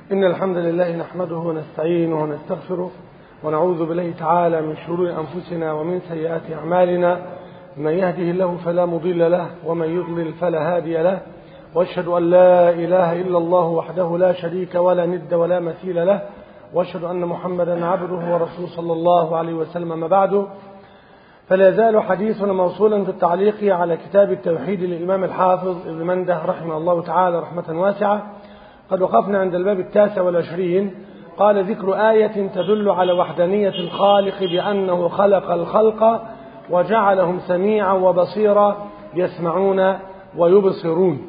إن الحمد لله نحمده ونستعينه ونستغفره ونعوذ بالله تعالى من شرور أنفسنا ومن سيئات أعمالنا من يهده الله فلا مضل له ومن يضلل فلا هادي له واشهد أن لا إله إلا الله وحده لا شريك ولا ند ولا مثيل له واشهد أن محمدا عبده ورسوله صلى الله عليه وسلم ما بعد فلا يزال حديثنا موصولا في التعليق على كتاب التوحيد للإمام الحافظ ابن منده رحمه الله تعالى رحمة واسعة قد وقفنا عند الباب التاسع والعشرين قال ذكر آية تدل على وحدانية الخالق بأنه خلق الخلق وجعلهم سميعا وبصيرا يسمعون ويبصرون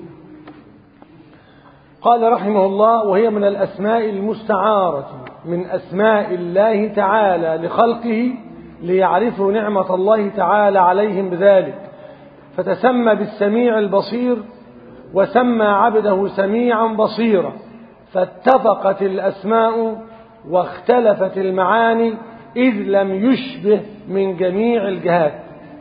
قال رحمه الله وهي من الأسماء المستعارة من أسماء الله تعالى لخلقه ليعرفوا نعمة الله تعالى عليهم بذلك فتسمى بالسميع البصير وسمى عبده سميعا بصيرا فاتفقت الأسماء واختلفت المعاني إذ لم يشبه من جميع الجهات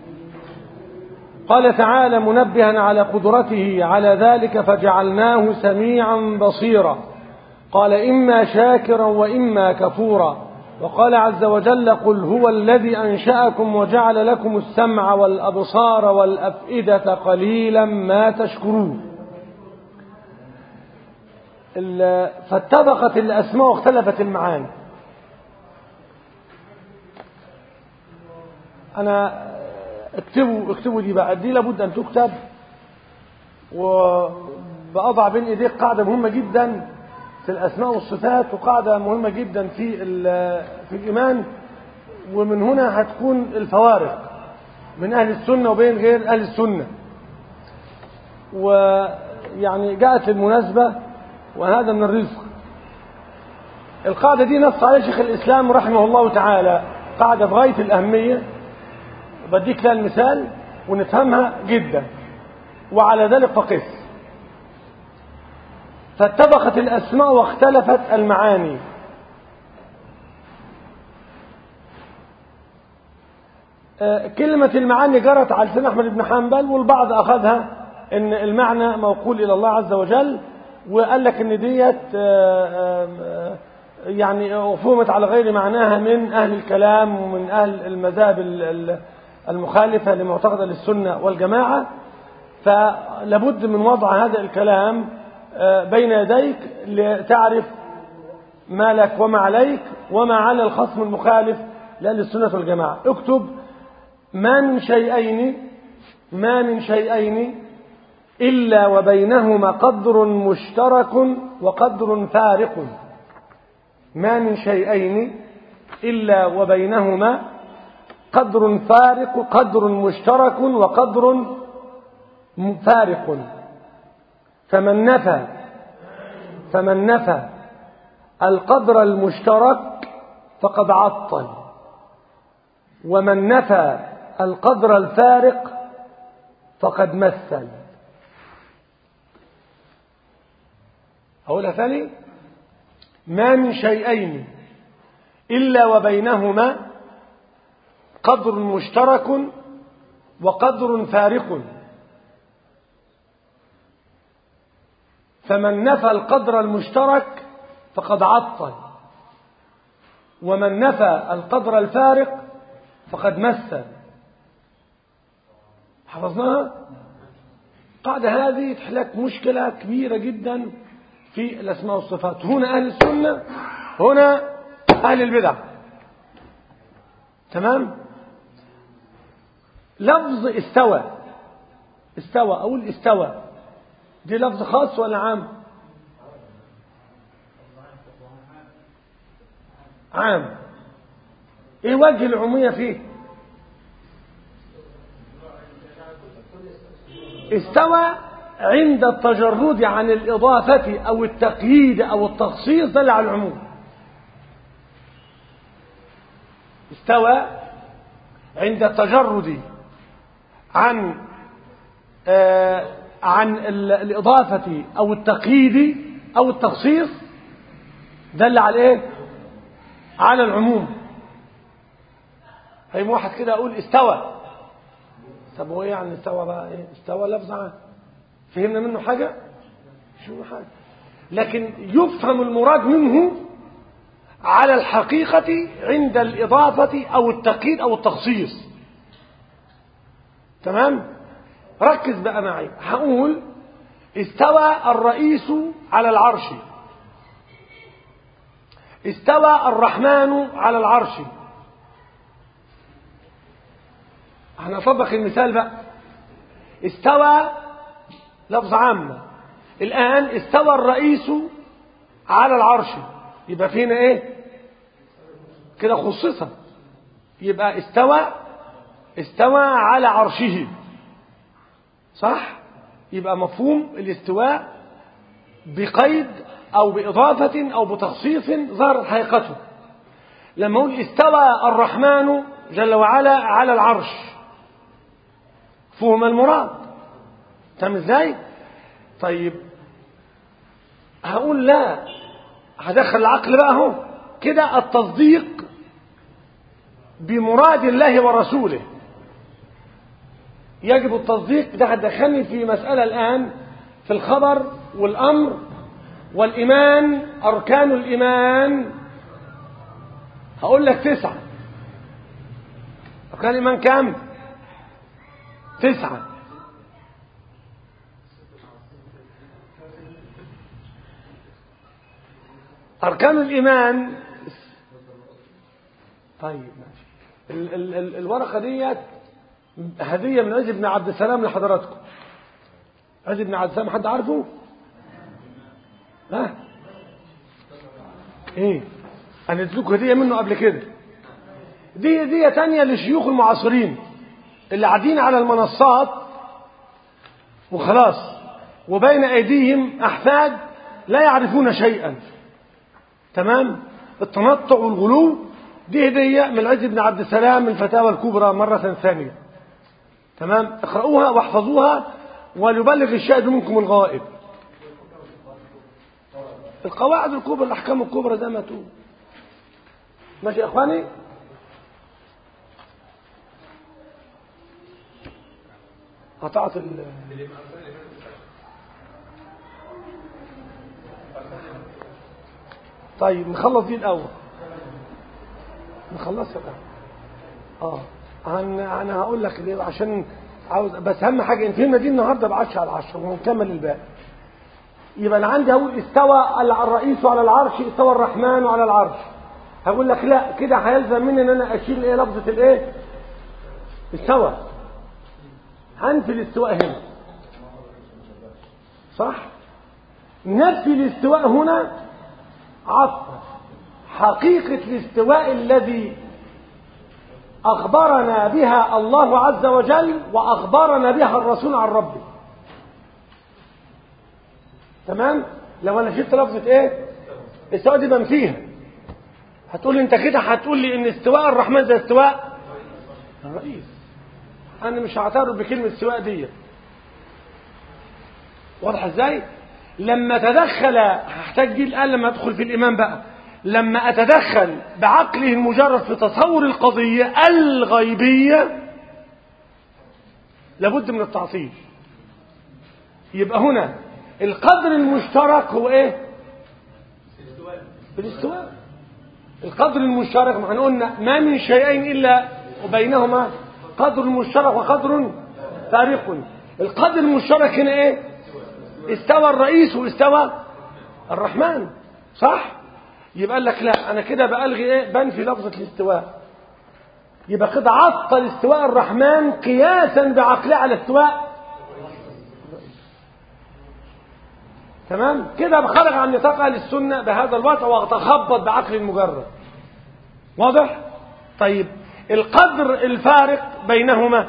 قال تعالى منبها على قدرته على ذلك فجعلناه سميعا بصيرا قال إما شاكرا وإما كفورا وقال عز وجل قل هو الذي أنشأكم وجعل لكم السمع والأبصار والأفئدة قليلا ما تشكرون فاتفقت الأسماء واختلفت المعاني أنا اكتبوا اكتبوا دي بقى دي لابد أن تكتب وبأضع بين إيديك قاعدة مهمة جدا في الأسماء والصفات وقاعدة مهمة جدا في في الإيمان ومن هنا هتكون الفوارق من أهل السنة وبين غير أهل السنة ويعني جاءت المناسبة وهذا من الرزق القاعدة دي نص عليها شيخ الإسلام رحمه الله تعالى قاعدة في غاية الأهمية بديك لها المثال ونفهمها جدا وعلى ذلك فقس فاتفقت الأسماء واختلفت المعاني كلمة المعاني جرت على لسان أحمد بن حنبل والبعض أخذها إن المعنى موقول إلى الله عز وجل وقال لك إن ديت يعني فهمت على غير معناها من أهل الكلام ومن أهل المذاهب المخالفة لمعتقد السنة والجماعة فلابد من وضع هذا الكلام بين يديك لتعرف ما لك وما عليك وما على الخصم المخالف لأهل السنة والجماعة اكتب ما من شيئين ما من شيئين إلا وبينهما قدر مشترك وقدر فارق ما من شيئين إلا وبينهما قدر فارق قدر مشترك وقدر فارق فمن نفى فمن نفى القدر المشترك فقد عطل ومن نفى القدر الفارق فقد مثل أقولها ثاني ما من شيئين إلا وبينهما قدر مشترك وقدر فارق فمن نفى القدر المشترك فقد عطل ومن نفى القدر الفارق فقد مثل حفظناها قاعدة هذه تحلك مشكلة كبيرة جدا في الأسماء والصفات هنا أهل السنة هنا أهل البدع تمام لفظ استوى استوى أقول استوى دي لفظ خاص ولا عام عام ايه وجه العمومية فيه استوى عند التجرد عن الإضافة أو التقييد أو التخصيص دل على العموم استوى عند التجرد عن آه عن الإضافة أو التقييد أو التخصيص دل على إيه؟ على العموم هي واحد كده أقول استوى طب هو إيه يعني استوى بقى إيه؟ استوى لفظ عام فهمنا منه حاجة؟ شو حاجة لكن يفهم المراد منه على الحقيقة عند الإضافة أو التقييد أو التخصيص تمام ركز بقى معي هقول استوى الرئيس على العرش استوى الرحمن على العرش هنطبق المثال بقى استوى لفظ عامة الآن استوى الرئيس على العرش يبقى فينا ايه كده خصصة يبقى استوى استوى على عرشه صح يبقى مفهوم الاستواء بقيد او باضافة او بتخصيص ظهرت حقيقته لما اقول استوى الرحمن جل وعلا على العرش فهم المراد تم ازاي طيب هقول لا هدخل العقل بقى اهو كده التصديق بمراد الله ورسوله يجب التصديق ده هتدخلني في مسألة الآن في الخبر والأمر والإيمان أركان الإيمان هقول لك تسعة أركان الإيمان كام؟ تسعة أركان الإيمان طيب ماشي ال ال ال الورقة ديت هدية من عز بن عبد السلام لحضراتكم عز بن عبد السلام حد عارفه؟ ها؟ ايه؟ أنا اديتكم هدية منه قبل كده دي هدية تانية لشيوخ المعاصرين اللي قاعدين على المنصات وخلاص وبين أيديهم أحفاد لا يعرفون شيئا تمام التنطع والغلو دي هدية من العز بن عبد السلام من الفتاوى الكبرى مرة ثانية تمام اقرأوها واحفظوها وليبلغ الشاهد منكم الغائب القواعد الكبرى الأحكام الكبرى زي ما تقول ماشي يا إخواني قطعت ال طيب نخلص دي الأول نخلصها الأول اه أنا أنا هقول لك ليه عشان عاوز بس أهم حاجة إن فهمنا دي النهاردة ب 10 على 10 ونكمل الباقي يبقى أنا عندي هقول استوى الرئيس على العرش استوى الرحمن على العرش هقول لك لا كده هيلزم مني ان انا اشيل ايه لفظه الايه استوى هنفي الاستواء هنا صح نفي الاستواء هنا عطف حقيقة الاستواء الذي أخبرنا بها الله عز وجل وأخبرنا بها الرسول عن ربه تمام لو أنا شلت لفظة إيه استواء دي منفيها هتقول لي أنت كده هتقول لي إن استواء الرحمن زي استواء الرئيس أنا مش هعترف بكلمة استواء دي واضح إزاي لما تدخل هحتاج دي الآن لما أدخل في الإيمان بقى لما أتدخل بعقله المجرد في تصور القضية الغيبية لابد من التعطيل يبقى هنا القدر المشترك هو ايه الاستواء القدر المشترك ما احنا قلنا ما من شيئين الا وبينهما قدر مشترك وقدر فارق القدر المشترك هنا ايه استوى الرئيس واستوى الرحمن صح يبقى قال لك لا انا كده بلغي ايه بنفي لفظه الاستواء يبقى كده عطل استواء الرحمن قياسا بعقله على استواء تمام كده بخرج عن نطاق اهل السنه بهذا الوضع واتخبط بعقل المجرد واضح طيب القدر الفارق بينهما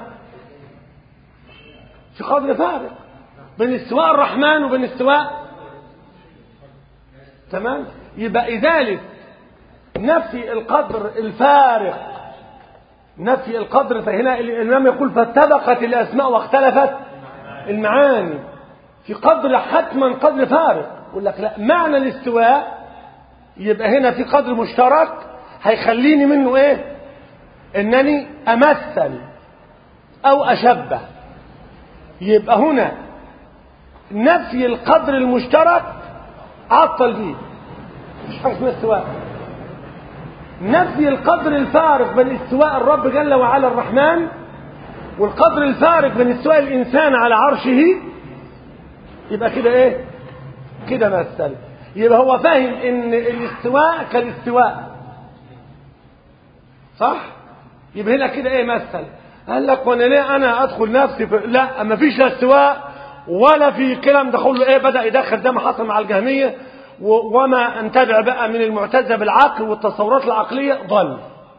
في قدر فارق بين استواء الرحمن وبين استواء تمام يبقى ذلك نفي القدر الفارق نفي القدر فهنا الإمام يقول فاتفقت الأسماء واختلفت المعاني في قدر حتما قدر فارق يقول لك لا معنى الاستواء يبقى هنا في قدر مشترك هيخليني منه ايه انني امثل او اشبه يبقى هنا نفي القدر المشترك عطل بيه مش حاجة اسمها استواء نفي القدر الفارق بين استواء الرب جل وعلا الرحمن والقدر الفارق بين استواء الإنسان على عرشه يبقى كده ايه كده مثل يبقى هو فاهم ان الاستواء كالاستواء صح يبقى هنا كده ايه مثل قال لك وانا ليه انا ادخل نفسي في لا ما فيش لا استواء ولا في كلام دخل له ايه بدا يدخل زي ما حصل مع الجهميه وما انتبع بقى من المعتزه بالعقل والتصورات العقليه ضل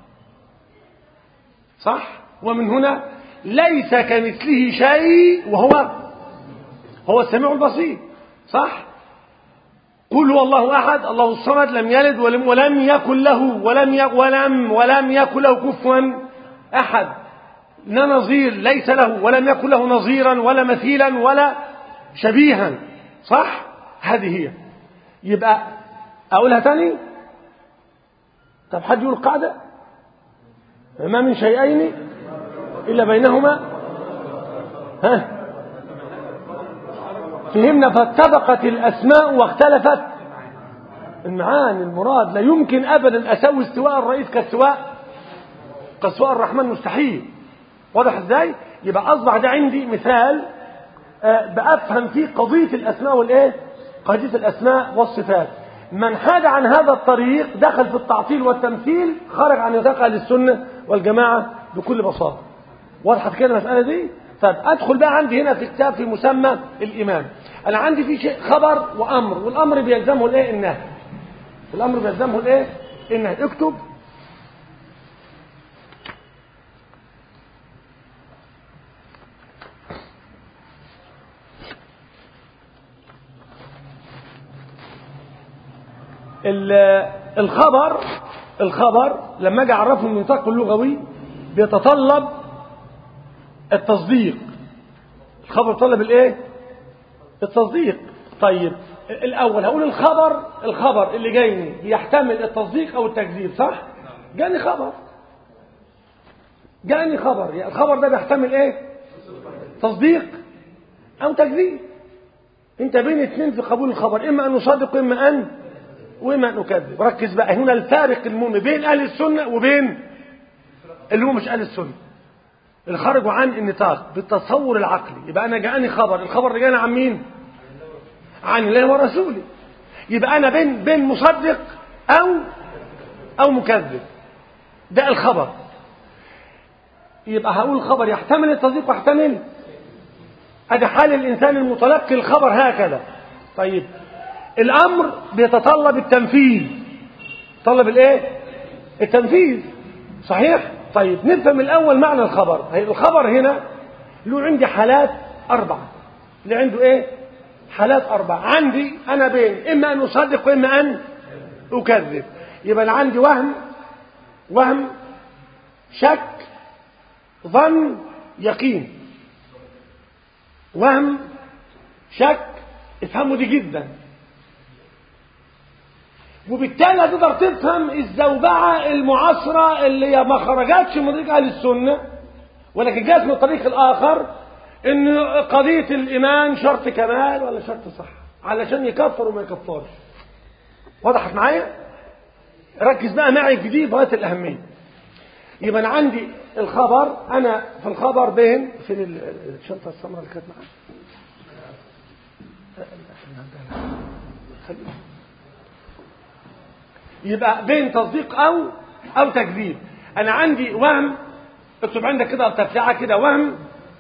صح ومن هنا ليس كمثله شيء وهو هو السميع البصير صح قل هو الله احد الله الصمد لم يلد ولم, ولم يكن له ولم ي... ولم ولم يكن له كفوا احد لا نظير ليس له ولم يكن له نظيرا ولا مثيلا ولا شبيها صح هذه هي يبقى اقولها تاني طب حد يقول قاعده ما من شيئين الا بينهما ها فهمنا فاتفقت الاسماء واختلفت المعاني المراد لا يمكن ابدا اسوي استواء الرئيس كاستواء كاستواء الرحمن مستحيل واضح ازاي يبقى اصبح ده عندي مثال بافهم فيه قضيه الاسماء والايه قضيه الاسماء والصفات من حاد عن هذا الطريق دخل في التعطيل والتمثيل خرج عن نطاق اهل السنه والجماعه بكل بساطه وضحت كده المساله دي طب ادخل بقى عندي هنا في كتاب في مسمى الايمان انا عندي في شيء خبر وامر والامر بيلزمه الايه النهي الامر بيلزمه الايه النهي اكتب الخبر الخبر لما اجي اعرفه من النطاق اللغوي بيتطلب التصديق الخبر طلب الايه التصديق طيب الاول هقول الخبر الخبر اللي جايني يحتمل التصديق او التكذيب صح جاني خبر جاني خبر يعني الخبر ده بيحتمل ايه تصديق او تكذيب انت بين اثنين في قبول الخبر اما ان نصدق واما ان واما ان نكذب ركز بقى هنا الفارق المهم بين اهل السنه وبين اللي هو مش اهل السنه اللي خرجوا عن النطاق بالتصور العقلي يبقى انا جاءني خبر الخبر اللي جانا عن مين عن الله ورسوله يبقى انا بين بين مصدق او او مكذب ده الخبر يبقى هقول خبر يحتمل التصديق ويحتمل ادي حال الانسان المتلقي الخبر هكذا طيب الامر بيتطلب التنفيذ طلب الايه التنفيذ صحيح طيب نفهم الاول معنى الخبر الخبر هنا له عندي حالات اربعه اللي عنده ايه حالات اربعه عندي انا بين اما ان اصدق واما ان اكذب يبقى انا عندي وهم وهم شك ظن يقين وهم شك افهموا دي جدا وبالتالي هتقدر تفهم الزوبعة المعاصرة اللي ما خرجتش من طريق أهل السنة ولكن جات من الطريق الآخر إن قضية الإيمان شرط كمال ولا شرط صح علشان يكفر وما يكفرش وضحت معايا؟ ركز بقى معي في دي بغاية الأهمية يبقى أنا عندي الخبر أنا في الخبر بين في الشنطة السمراء اللي كانت معايا خليها يبقى بين تصديق او او تكذيب انا عندي وهم اكتب عندك كده تفريعه كده وهم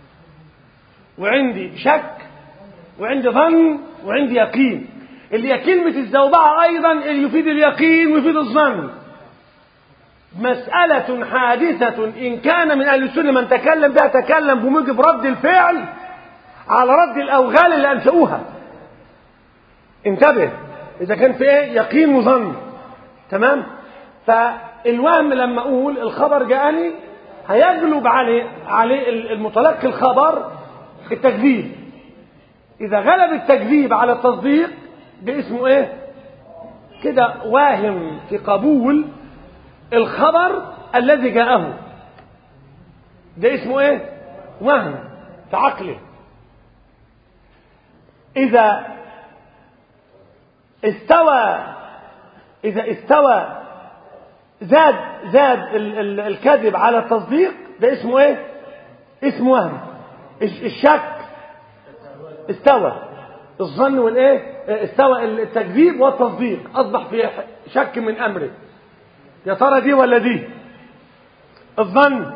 وعندي شك وعندي ظن وعندي يقين اللي هي كلمة الزوبعة أيضا اللي يفيد اليقين ويفيد الظن مسألة حادثة إن كان من أهل السنة من تكلم بها تكلم بموجب رد الفعل على رد الأوغال اللي أنشأوها انتبه إذا كان في إيه يقين وظن تمام فالوهم لما اقول الخبر جاءني هيغلب عليه عليه المتلقي الخبر التكذيب اذا غلب التكذيب على التصديق ده اسمه ايه كده واهم في قبول الخبر الذي جاءه ده اسمه ايه وهم في عقله اذا استوى إذا استوى زاد زاد ال ال الكذب على التصديق ده اسمه ايه اسمه وهم الشك استوى الظن والايه استوى التكذيب والتصديق اصبح في شك من امره يا ترى دي ولا دي الظن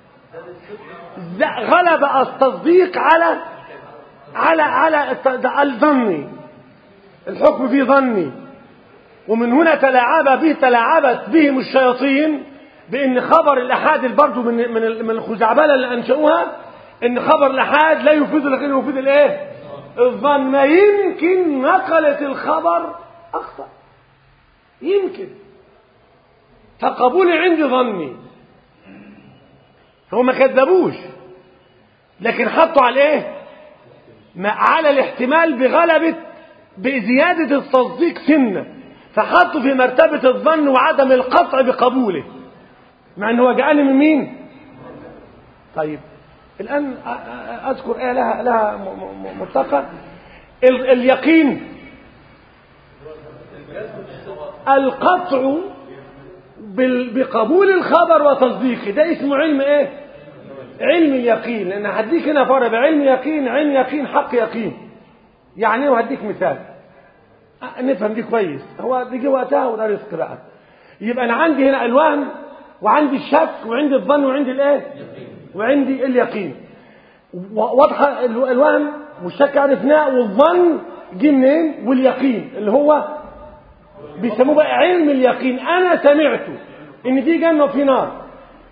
غلب التصديق على على على الظني الحكم فيه ظني ومن هنا تلاعب به تلاعبت بهم الشياطين بان خبر الاحاد برضه من من من الخزعبله اللي انشأوها ان خبر الاحاد لا يفيد لكن يفيد الايه الظن ما يمكن نقلت الخبر اخطا يمكن فقبولي عندي ظني هو ما كذبوش لكن حطوا على ايه على الاحتمال بغلبة بزيادة التصديق سنة فحطوا في مرتبة الظن وعدم القطع بقبوله مع انه وجعلني من مين طيب الآن أذكر آية لها لها مرتقى اليقين القطع بقبول الخبر وتصديقه ده اسمه علم ايه علم اليقين لان هديك هنا فرق بعلم يقين علم يقين حق يقين يعني ايه وهديك مثال نفهم دي كويس هو بيجي وقتها وده رزق بقى يبقى انا عندي هنا الوهم وعندي الشك وعندي الظن وعندي الايه وعندي اليقين واضحه الوهم والشك عرفناه والظن جه منين واليقين اللي هو بيسموه بقى علم اليقين انا سمعته ان في جنه وفي نار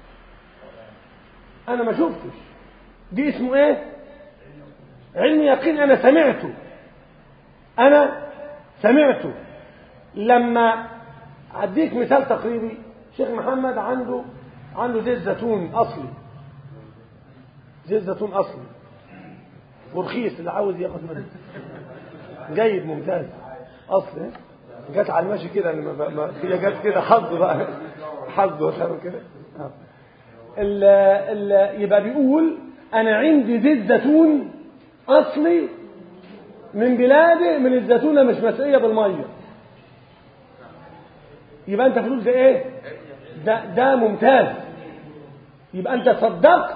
انا ما شفتش دي اسمه ايه علم يقين انا سمعته انا سمعته لما اديك مثال تقريبي شيخ محمد عنده عنده زيت زيتون اصلي زيت زيتون اصلي ورخيص اللي عاوز ياخد منه جيد ممتاز اصلي جت على الماشي كده هي جت كده حظ بقى حظ وخير كده ال ال يبقى بيقول انا عندي زيت زيتون اصلي من بلاده من الزيتونه مش مسقيه بالميه يبقى انت بتقول ده ايه ده ده ممتاز يبقى انت صدقت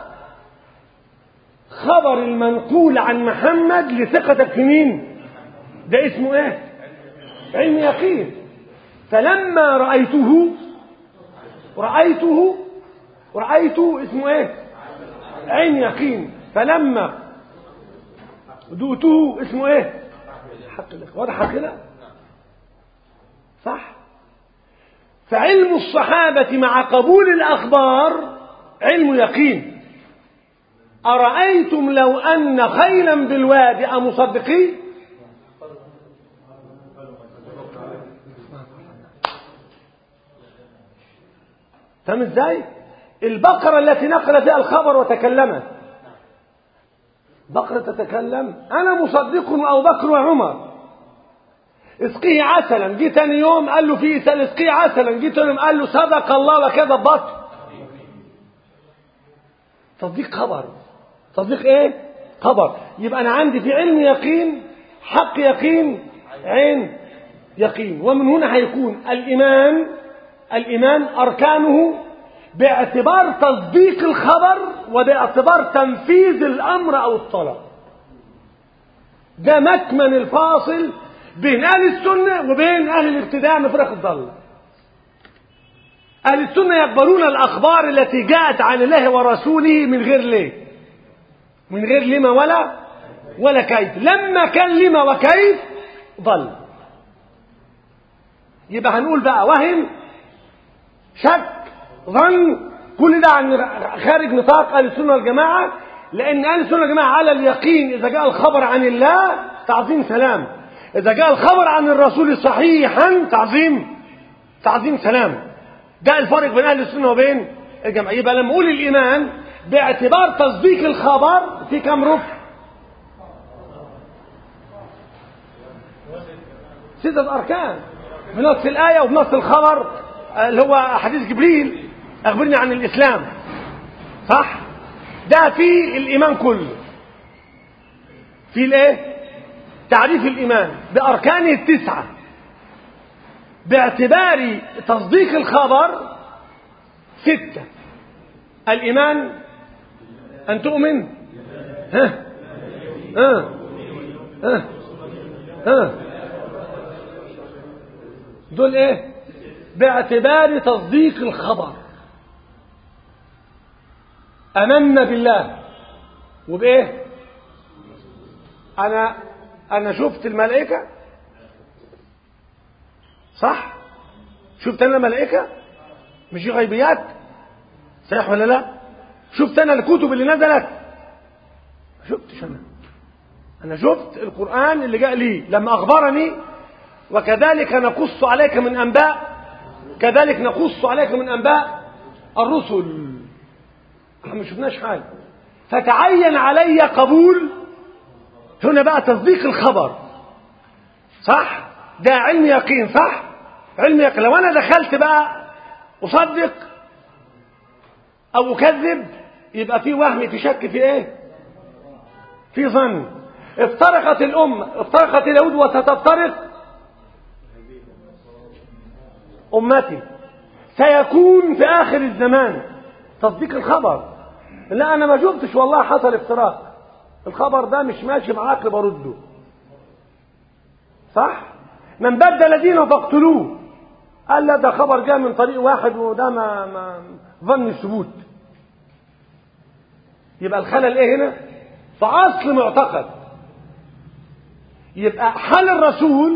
خبر المنقول عن محمد لثقتك في مين ده اسمه ايه علم يقين فلما رأيته رأيته رأيته اسمه ايه عين يقين فلما دوته اسمه ايه حق الإخوة واضح كده صح فعلم الصحابة مع قبول الأخبار علم يقين أرأيتم لو أن خيلا بالوادي أمصدقين فاهم ازاي البقرة التي نقل فيها الخبر وتكلمت بقرة تتكلم أنا مصدق أبو بكر وعمر اسقيه عسلا جه تاني يوم قال له في سال اسقيه عسلا جه تاني يوم قال له صدق الله وكذب بطل تصديق خبر تصديق ايه خبر يبقى انا عندي في علم يقين حق يقين عين يقين ومن هنا هيكون الايمان الايمان اركانه باعتبار تصديق الخبر وباعتبار تنفيذ الامر او الطلب ده مكمن الفاصل بين اهل السنه وبين اهل الابتداع من فرق الضاله اهل السنه يقبلون الاخبار التي جاءت عن الله ورسوله من غير ليه من غير لما ولا ولا كيف لما كان لما وكيف ضل يبقى هنقول بقى وهم شك ظن كل ده عن خارج نطاق اهل السنه والجماعه لان اهل السنه والجماعه على اليقين اذا جاء الخبر عن الله تعظيم سلام اذا جاء الخبر عن الرسول صحيحا تعظيم تعظيم سلام ده الفرق بين اهل السنه وبين الجماعه يبقى لما اقول الايمان باعتبار تصديق الخبر في كم ركن ستة أركان بنص الآية وبنص الخبر اللي هو حديث جبريل أخبرني عن الإسلام صح ده في الإيمان كله في الإيه تعريف الإيمان بأركانه التسعة باعتبار تصديق الخبر ستة الإيمان أن تؤمن ها ها ها ها دول ايه باعتبار تصديق الخبر امنا بالله وبايه انا انا شفت الملائكه صح شفت انا الملائكه مش دي غيبيات صحيح ولا لا شفت انا الكتب اللي نزلت ما شفتش انا انا شفت القران اللي جاء لي لما اخبرني وكذلك نقص عليك من انباء كذلك نقص عليك من انباء الرسل احنا ما شفناش حاجه فتعين علي قبول هنا بقى تصديق الخبر صح ده علم يقين صح علم يقين لو انا دخلت بقى اصدق او اكذب يبقى في وهم في شك في ايه في ظن افترقت الامه افترقت اليهود وستفترق امتي سيكون في اخر الزمان تصديق الخبر لا انا ما شفتش والله حصل افتراق الخبر ده مش ماشي مع عقل برده صح من بدل دينه فاقتلوه قال لا ده خبر جاء من طريق واحد وده ما, ما ظن الثبوت يبقى الخلل ايه هنا في اصل معتقد يبقى حال الرسول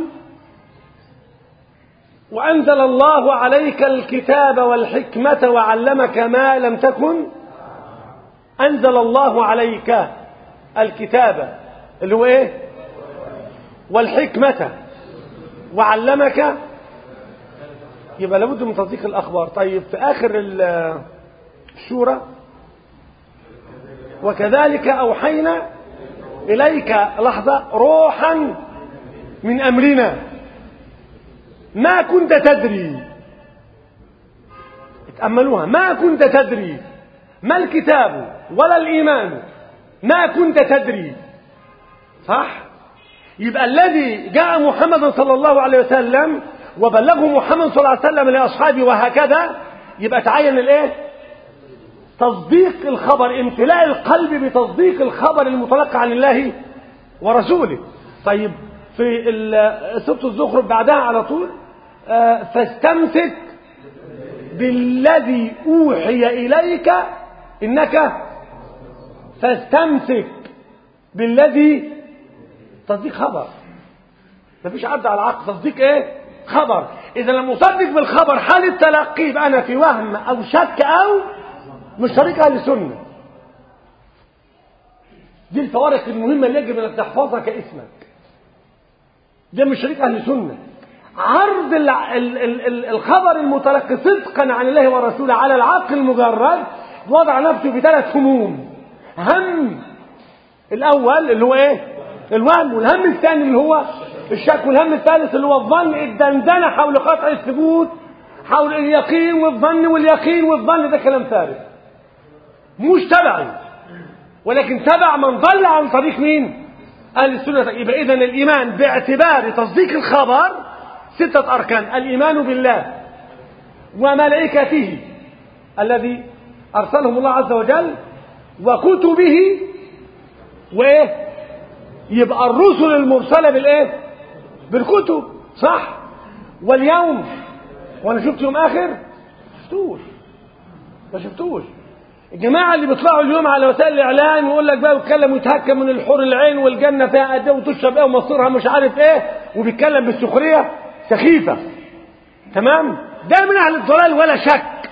وأنزل الله عليك الكتاب والحكمة وعلمك ما لم تكن أنزل الله عليك الكتاب اللي هو إيه والحكمة وعلمك يبقى لابد من تصديق الأخبار طيب في آخر الشورى وكذلك أوحينا إليك لحظة روحا من أمرنا ما كنت تدري اتأملوها ما كنت تدري ما الكتاب ولا الإيمان ما كنت تدري صح يبقى الذي جاء محمد صلى الله عليه وسلم وبلغه محمد صلى الله عليه وسلم لأصحابه وهكذا يبقى تعين الايه تصديق الخبر امتلاء القلب بتصديق الخبر المتلقى عن الله ورسوله طيب في سورة الزخرف بعدها على طول فاستمسك بالذي أوحي إليك إنك فاستمسك بالذي تصديق خبر مفيش عد على العقل تصديق ايه خبر اذا لم اصدق بالخبر حال التلقي يبقى انا في وهم او شك او مش طريق اهل السنه دي الفوارق المهمه اللي يجب انك تحفظها كاسمك ده مش شريك اهل السنه عرض ال ال ال ال الخبر المتلقي صدقا عن الله ورسوله على العقل المجرد وضع نفسه في ثلاث هموم هم الاول اللي هو ايه الوهم والهم الثاني اللي هو الشك والهم الثالث اللي هو الظن الدندنه حول قطع الثبوت حول اليقين والظن واليقين والظن ده كلام فارغ مش تبعي ولكن تبع من ضل عن طريق مين اهل السنه يبقى اذا الايمان باعتبار تصديق الخبر ستة أركان الإيمان بالله وملائكته الذي أرسلهم الله عز وجل وكتبه وإيه يبقى الرسل المرسلة بالإيه بالكتب صح واليوم وأنا شفت يوم آخر ما شفتوش ما شفتوش الجماعة اللي بيطلعوا اليوم على وسائل الإعلام يقول لك بقى ويتكلم ويتهكم من الحور العين والجنة فيها قد إيه وتشرب إيه ومصيرها مش عارف إيه وبيتكلم بالسخرية سخيفة تمام ده من أهل الضلال ولا شك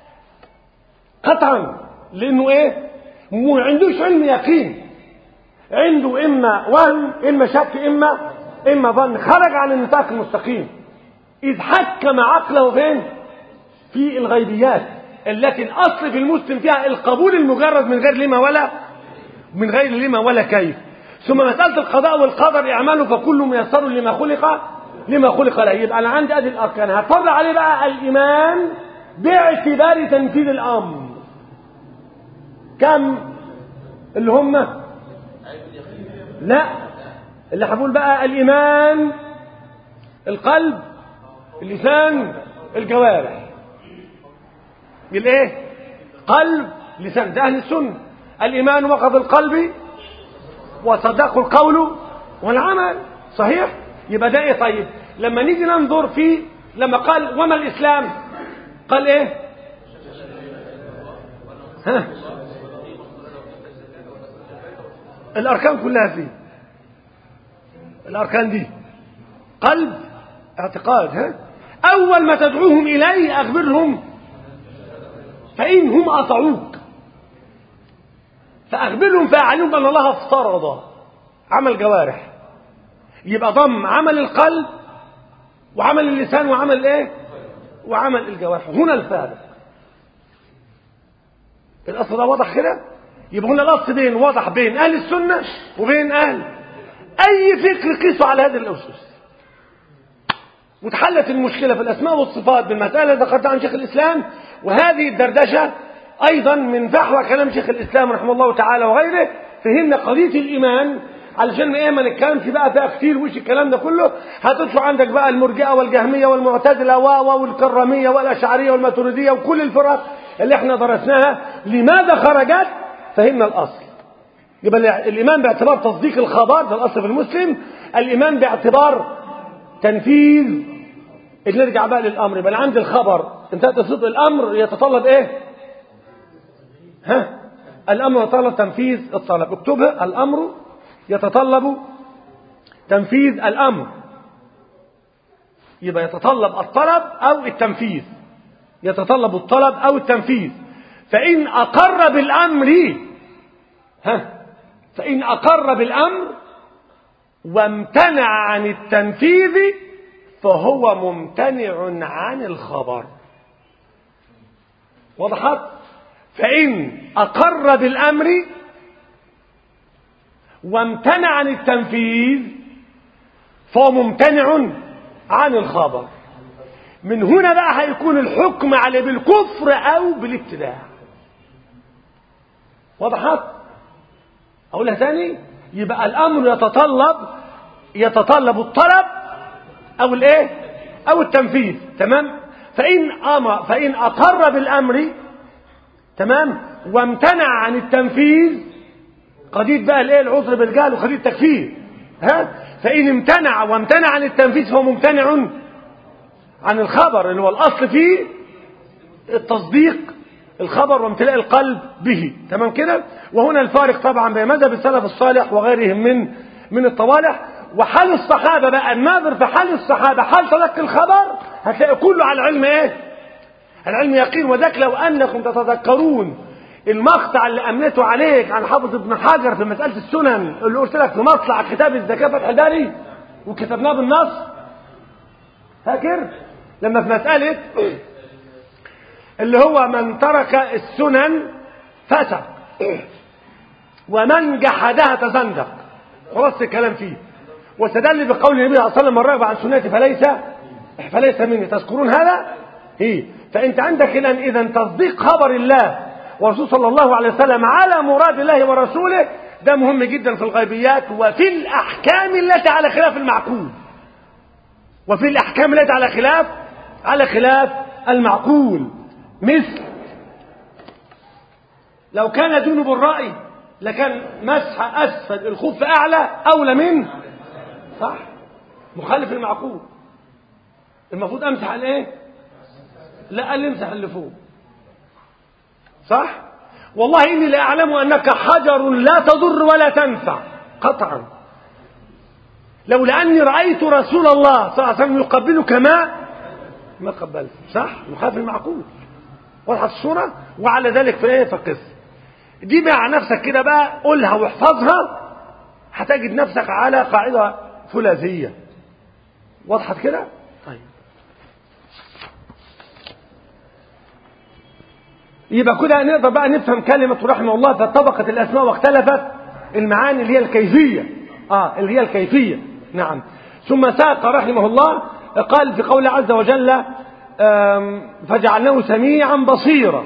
قطعا لأنه إيه ما عندوش علم يقين عنده إما وهم إما شك إما إما ظن خرج عن النطاق المستقيم إذ حكم عقله فين في الغيبيات التي الأصل في المسلم فيها القبول المجرد من غير لما ولا من غير لما ولا كيف ثم مسألة القضاء والقدر اعملوا فكل ميسر لما خلق لما خلق له يبقى انا عندي ادي الاركان هفرض عليه بقى الايمان باعتبار تنفيذ الامر كم اللي هم لا اللي هقول بقى الايمان القلب اللسان الجوارح بالايه قلب لسان ده اهل السنه الايمان وقف القلب وصدق القول والعمل صحيح يبقى ده ايه طيب لما نيجي ننظر في لما قال وما الاسلام قال ايه ها الاركان كلها فيه الاركان دي قلب اعتقاد ها اول ما تدعوهم اليه اخبرهم فان هم اطاعوك فاخبرهم فاعلمهم ان الله افترض عمل جوارح يبقى ضم عمل القلب وعمل اللسان وعمل ايه وعمل الجوارح هنا الفارق الاصل ده واضح كده يبقى هنا الاصل بين واضح بين اهل السنه وبين اهل اي فكر قيسوا على هذه الاسس وتحلت المشكله في الاسماء والصفات بالمساله اللي ذكرتها عن شيخ الاسلام وهذه الدردشه ايضا من فحوى كلام شيخ الاسلام رحمه الله تعالى وغيره فهمنا قضيه الايمان علشان ايه ما نتكلمش بقى فيها كتير وش الكلام ده كله هتطلع عندك بقى المرجئه والجهميه والمعتزله والكراميه والاشعريه والماتريديه وكل الفرق اللي احنا درسناها لماذا خرجت فهمنا الاصل يبقى الايمان باعتبار تصديق الخبر ده الاصل في المسلم الايمان باعتبار تنفيذ نرجع بقى للامر يبقى عند الخبر انتهت صدق الامر يتطلب ايه ها الامر يتطلب تنفيذ الطلب اكتبها الامر يتطلب تنفيذ الامر يبقى يتطلب الطلب او التنفيذ يتطلب الطلب او التنفيذ فان اقر بالامر ها فان اقر بالامر وامتنع عن التنفيذ فهو ممتنع عن الخبر وضحت فان اقر بالامر وامتنع عن التنفيذ فهو ممتنع عن الخبر من هنا بقى هيكون الحكم عليه بالكفر او بالابتداع وضحت اقولها تاني يبقى الامر يتطلب يتطلب الطلب او الايه او التنفيذ تمام فان امر فان اقر بالامر تمام وامتنع عن التنفيذ قضيه بقى الايه العذر بالجهل وقضيه التكفير ها فان امتنع وامتنع عن التنفيذ فهو ممتنع عن الخبر اللي هو الاصل فيه التصديق الخبر وامتلاء القلب به تمام كده وهنا الفارق طبعا بين مذهب السلف الصالح وغيرهم من من الطوالح وحال الصحابه بقى الناظر في حال الصحابه حال تلقي الخبر هتلاقي كله على العلم ايه العلم يقين وذاك لو انكم تتذكرون المقطع اللي امنته عليك عن حافظ ابن حجر في مساله السنن اللي قلت لك في مطلع كتاب الزكاه فتح الباري وكتبناه بالنص فاكر لما في مساله اللي هو من ترك السنن فسق ومن جحدها تزندق خلاص الكلام فيه واستدل بقول النبي صلى الله عليه وسلم من رغب عن سنتي فليس فليس مني تذكرون هذا؟ هي فانت عندك الان اذا تصديق خبر الله والرسول صلى الله عليه وسلم على مراد الله ورسوله ده مهم جدا في الغيبيات وفي الاحكام التي على خلاف المعقول وفي الاحكام التي على خلاف على خلاف المعقول مثل لو كان دينه بالرأي لكان مسح أسفل الخف أعلى أولى منه صح مخالف المعقول المفروض أمسح الإيه لا قال امسح اللي فوق صح والله إني لأعلم أنك حجر لا تضر ولا تنفع قطعا لولا أني رأيت رسول الله صلى الله عليه وسلم يقبلك ما ما قبلت صح مخالف المعقول وضحت الصورة وعلى ذلك في ايه فقس دي مع نفسك كده بقى قولها واحفظها هتجد نفسك على قاعدة ثلاثية وضحت كده طيب يبقى كده نقدر بقى نفهم كلمة رحمه الله فاتفقت الأسماء واختلفت المعاني اللي هي الكيفية اه اللي هي الكيفية نعم ثم ساق رحمه الله قال في قول عز وجل فجعلناه سميعا بصيرا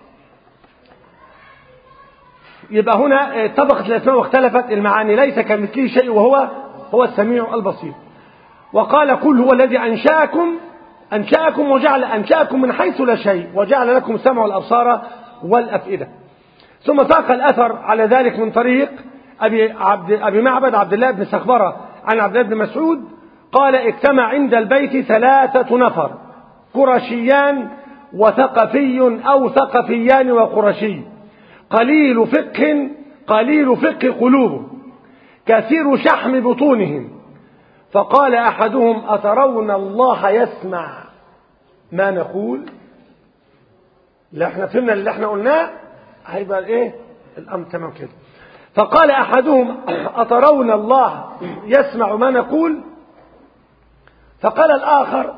يبقى هنا اتفقت الاسماء واختلفت المعاني ليس كمثله شيء وهو هو السميع البصير وقال قل هو الذي انشاكم أنشأكم وجعل أنشأكم من حيث لا شيء وجعل لكم السمع والأبصار والأفئدة ثم ساق الأثر على ذلك من طريق أبي, عبد أبي معبد عبد الله بن سخبرة عن عبد الله بن مسعود قال اجتمع عند البيت ثلاثة نفر قرشيان وثقفي أو ثقفيان وقرشي قليل فقه قليل فقه قلوب كثير شحم بطونهم فقال أحدهم أترون الله يسمع ما نقول لا احنا فهمنا اللي احنا قلناه هيبقى ايه الامر تمام كده فقال احدهم اترون الله يسمع ما نقول فقال الاخر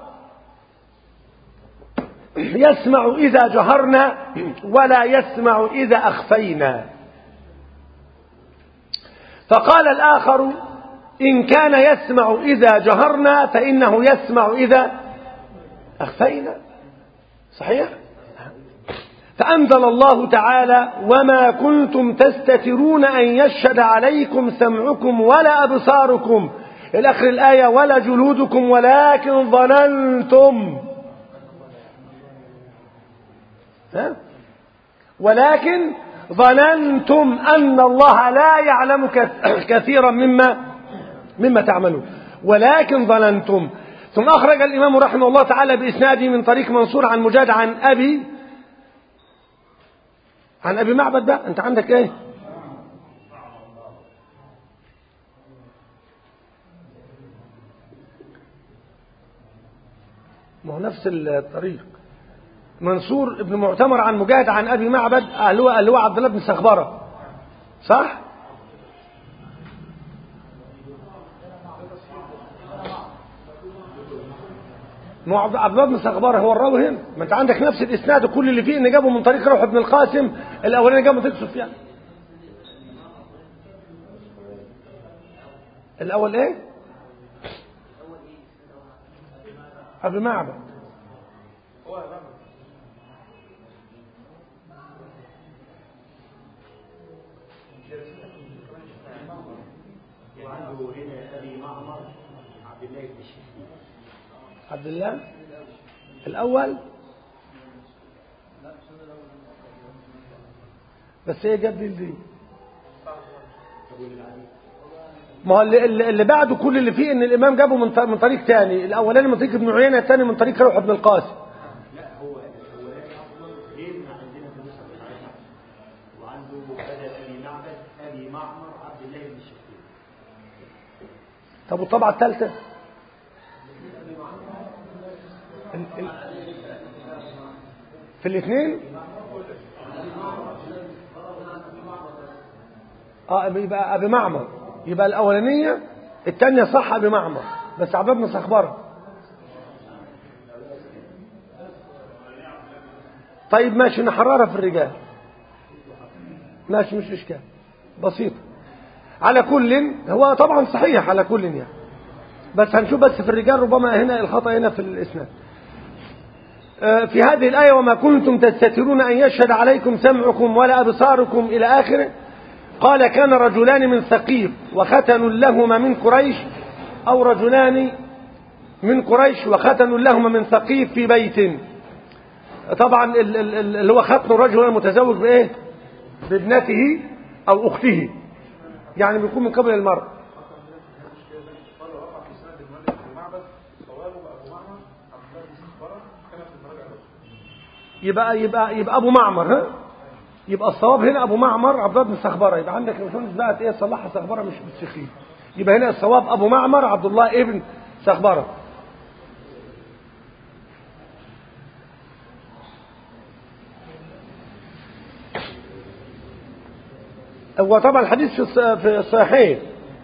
يسمع اذا جهرنا ولا يسمع اذا اخفينا فقال الاخر ان كان يسمع اذا جهرنا فانه يسمع اذا اخفينا صحيح فأنزل الله تعالى وما كنتم تستترون أن يشهد عليكم سمعكم ولا أبصاركم إلى آخر الآية ولا جلودكم ولكن ظننتم ها؟ ولكن ظننتم أن الله لا يعلم كثيرا مما مما تعملون ولكن ظننتم ثم أخرج الإمام رحمه الله تعالى بإسناده من طريق منصور عن مجاد عن أبي عن ابي معبد بقى انت عندك ايه ما هو نفس الطريق منصور ابن معتمر عن مجاهد عن ابي معبد اللي هو اللي هو عبد الله بن سخبره صح ما عبد الله بن سخبار هو الراوي هنا ما انت عندك نفس الاسناد كل اللي فيه ان جابه من طريق روح بن القاسم الاولاني جابه من طريق سفيان الاول ايه ابي معبد وعنده هنا ابي معمر عبد الله بن الشهيد عبد الله الأول بس ايه جاب دي ما هو اللي, اللي بعده كل اللي فيه ان الامام جابه من من طريق تاني الاولاني من طريق ابن عيينه الثاني من طريق روح بن القاسم لا هو الاولاني افضل غير ما عندنا في النسخه بتاعتنا وعنده بدل ابي معبد ابي معمر عبد الله بن الشهيد طب والطبعه الثالثه في الاثنين اه يبقى ابي معمر يبقى الاولانيه الثانيه صح ابي معمر بس عبد بن سخبره طيب ماشي نحررها في الرجال ماشي مش اشكال بسيط على كل هو طبعا صحيح على كل يعني بس هنشوف بس في الرجال ربما هنا الخطأ هنا في الإسناد في هذه الآية وما كنتم تستترون أن يشهد عليكم سمعكم ولا أبصاركم إلى آخره قال كان رجلان من ثقيف وختن لهما من قريش أو رجلان من قريش وختن لهما من ثقيف في بيت طبعا اللي هو ختن الرجل المتزوج بإيه بابنته أو أخته يعني بيكون من قبل المرأة يبقى يبقى يبقى ابو معمر ها يبقى الصواب هنا ابو معمر عبد الله بن سخبره يبقى عندك الباشمهندس بقت ايه صلحها سخبره مش بالسخيف يبقى هنا الصواب ابو معمر عبد الله ابن سخبره هو طبعا الحديث في في الصحيحين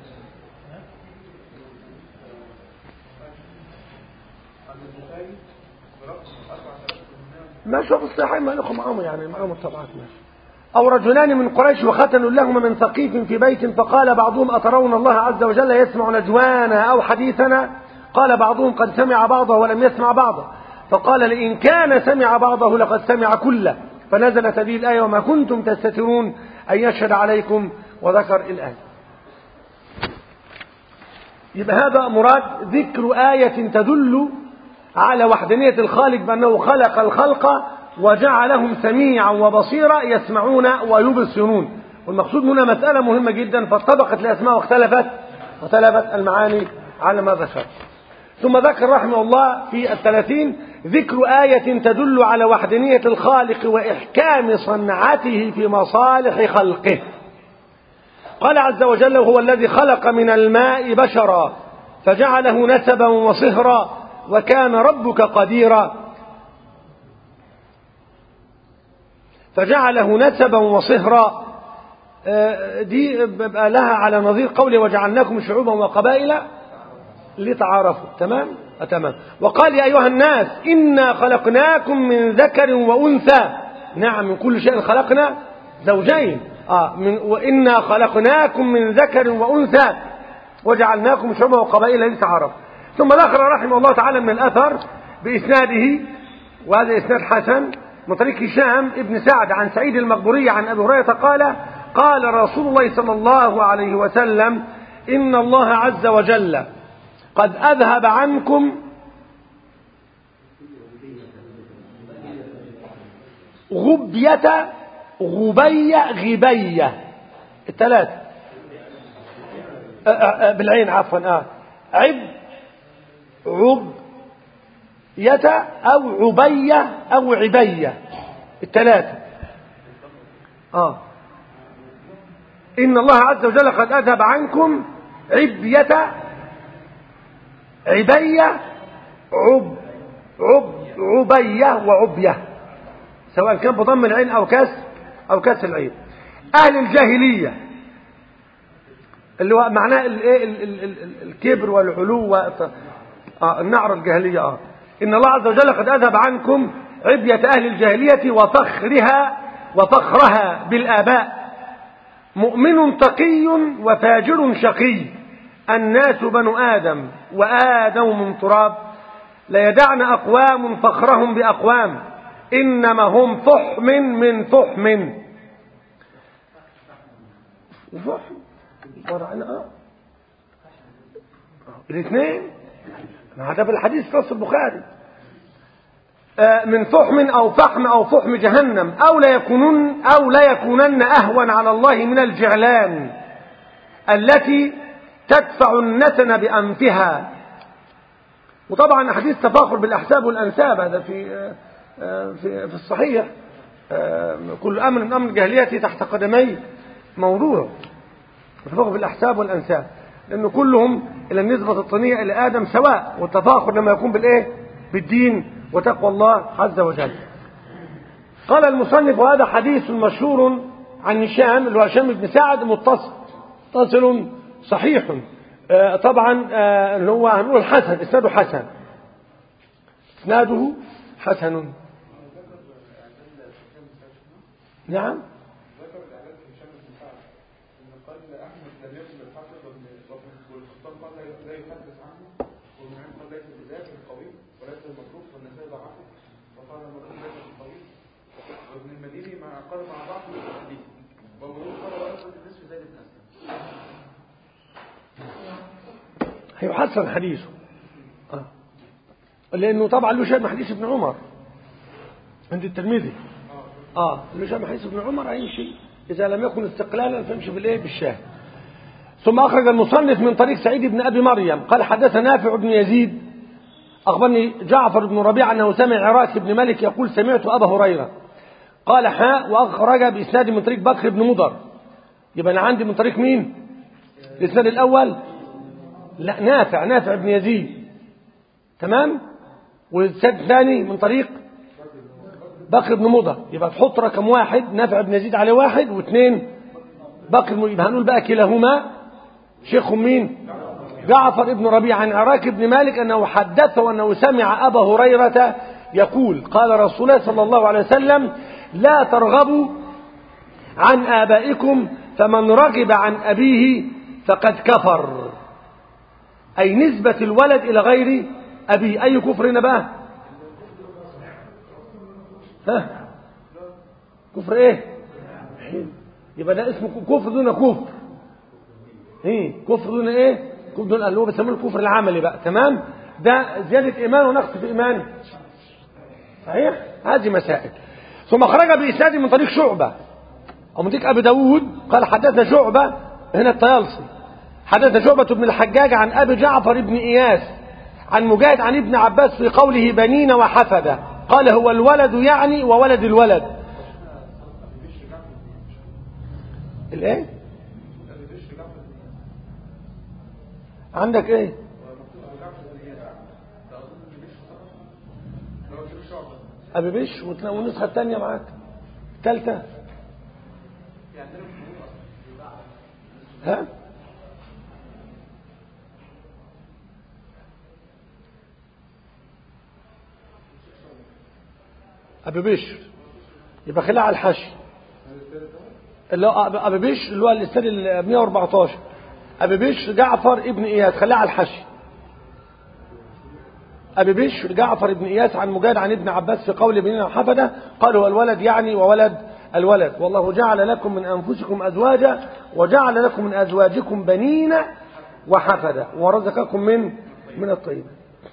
ماشي في الصحيحين ما لكم معاهم يعني معاهم الطبعات ماشي أو رجلان من قريش وختنوا لهما من ثقيف في بيت فقال بعضهم أترون الله عز وجل يسمع نجوانا أو حديثنا قال بعضهم قد سمع بعضه ولم يسمع بعضه فقال لئن كان سمع بعضه لقد سمع كله فنزلت هذه الآية وما كنتم تستترون أن يشهد عليكم وذكر الآية يبقى هذا مراد ذكر آية تدل على وحدانية الخالق بأنه خلق الخلق وجعلهم سميعا وبصيرا يسمعون ويبصرون والمقصود هنا مسألة مهمة جدا فاتطبقت الأسماء واختلفت واختلفت المعاني على ما ذكر ثم ذكر رحمه الله في الثلاثين ذكر آية تدل على وحدانية الخالق وإحكام صنعته في مصالح خلقه قال عز وجل وهو الذي خلق من الماء بشرا فجعله نسبا وصهرا وكان ربك قديرا فجعله نسبا وصهرا دي بيبقى لها على نظير قوله وجعلناكم شعوبا وقبائل لتعارفوا تمام آه تمام وقال يا أيها الناس إنا خلقناكم من ذكر وأنثى نعم من كل شيء خلقنا زوجين آه من وإنا خلقناكم من ذكر وأنثى وجعلناكم شعوبا وقبائل لتعارفوا ثم ذكر رحمه الله تعالى من الأثر بإسناده وهذا إسناد حسن من طريق هشام ابن سعد عن سعيد المقبوري عن أبي هريرة قال قال رسول الله صلى الله عليه وسلم إن الله عز وجل قد أذهب عنكم غبية غبية غبية الثلاثة بالعين عفوا آه عب عب يتا أو عبية أو عبية الثلاثة آه إن الله عز وجل قد أذهب عنكم عبية عبية عب عب عبية وعبية سواء كان بضم العين أو كسر أو كسر العين أهل الجاهلية اللي هو معناه الايه الكبر والعلو آه النعر الجاهلية آه إن الله عز وجل قد أذهب عنكم عبية أهل الجاهلية وفخرها وفخرها بالآباء مؤمن تقي وفاجر شقي الناس بنو آدم وآدم من تراب ليدعن أقوام فخرهم بأقوام إنما هم فحم من فحم فحم ورعنا آه. الاثنين هذا في الحديث في نص البخاري آه من فحم أو فحم أو فحم جهنم أو لا يكونن أو لا يكونن أهون على الله من الجعلان التي تدفع النتن بأنفها وطبعا حديث تفاخر بالأحساب والأنساب هذا في في في الصحيح كل أمر من أمر الجاهلية تحت قدمي موضوع التفاخر بالأحساب والأنساب لأنه كلهم إلى النسبة الطينية إلى آدم سواء والتفاخر لما يكون بالإيه بالدين وتقوى الله عز وجل قال المصنف وهذا حديث مشهور عن هشام اللي هو هشام بن سعد متصل متصل صحيح آه طبعا آه اللي هو هنقول حسن اسناده حسن اسناده حسن نعم قال مع بعض الحديث ومرور قال وأنت النصف زي ابن هيحسن حديثه آه. لأنه طبعا له شيء من حديث ابن عمر عند الترمذي اه له شيء من حديث ابن عمر هيمشي إذا لم يكن استقلالا فيمشي بالإيه بالشاه ثم أخرج المصنف من طريق سعيد بن أبي مريم قال حدث نافع بن يزيد أخبرني جعفر بن ربيعة أنه سمع عراك بن مالك يقول سمعت أبا هريرة قال حاء وأخرج بإسناد من طريق بكر بن مضر يبقى أنا عندي من طريق مين الإسناد الأول لا نافع نافع بن يزيد تمام والإسناد الثاني من طريق بكر بن مضر يبقى تحط رقم واحد نافع بن يزيد عليه واحد واثنين بكر بن يبقى هنقول بقى كلاهما شيخهم مين جعفر بن ربيع عن عراك بن مالك أنه حدثه أنه سمع أبا هريرة يقول قال رسول الله صلى الله عليه وسلم لا ترغبوا عن آبائكم فمن رغب عن أبيه فقد كفر أي نسبة الولد إلى غير أبيه أي كفر هنا بقى ها كفر إيه يبقى ده اسمه كفر دون كفر ايه كفر دون ايه كفر دون اللي هو بيسموه الكفر العملي بقى تمام ده زيادة إيمان ونقص في إيمان صحيح هذه مسائل ثم خرج بإسناد من طريق شعبة أو من طريق أبي داود قال حدثنا شعبة هنا الطيالسي حدث شعبة بن الحجاج عن أبي جعفر بن إياس عن مجاهد عن ابن عباس في قوله بنين وحفدة قال هو الولد يعني وولد الولد الايه عندك ايه ابي بش وتنا- والنسخه الثانيه معاك الثالثه ها ابي بشر يبقى خليها على الحشي اللي هو أبي- ابي بشر اللي هو الاستاذ ال 114 ابي بشر جعفر ابن اياس خليها على الحشي ابي بشر جعفر ابن اياس عن مجاهد عن ابن عباس في قول بنين وحفده قال هو الولد يعني وولد الولد والله جعل لكم من انفسكم ازواجا وجعل لكم من ازواجكم بنين وحفده ورزقكم من من الطيب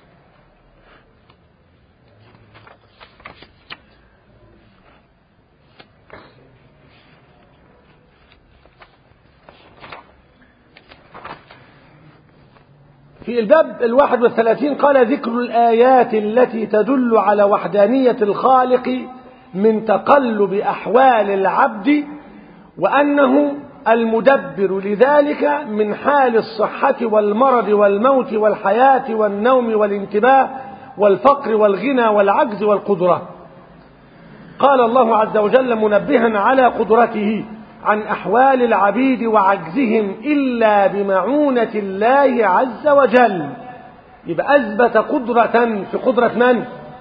في الباب الواحد والثلاثين قال ذكر الآيات التي تدل على وحدانية الخالق من تقلب أحوال العبد وأنه المدبر لذلك من حال الصحة والمرض والموت والحياة والنوم والانتباه والفقر والغنى والعجز والقدرة قال الله عز وجل منبها على قدرته عن أحوال العبيد وعجزهم إلا بمعونة الله عز وجل يبقى أثبت قدرة في قدرة من؟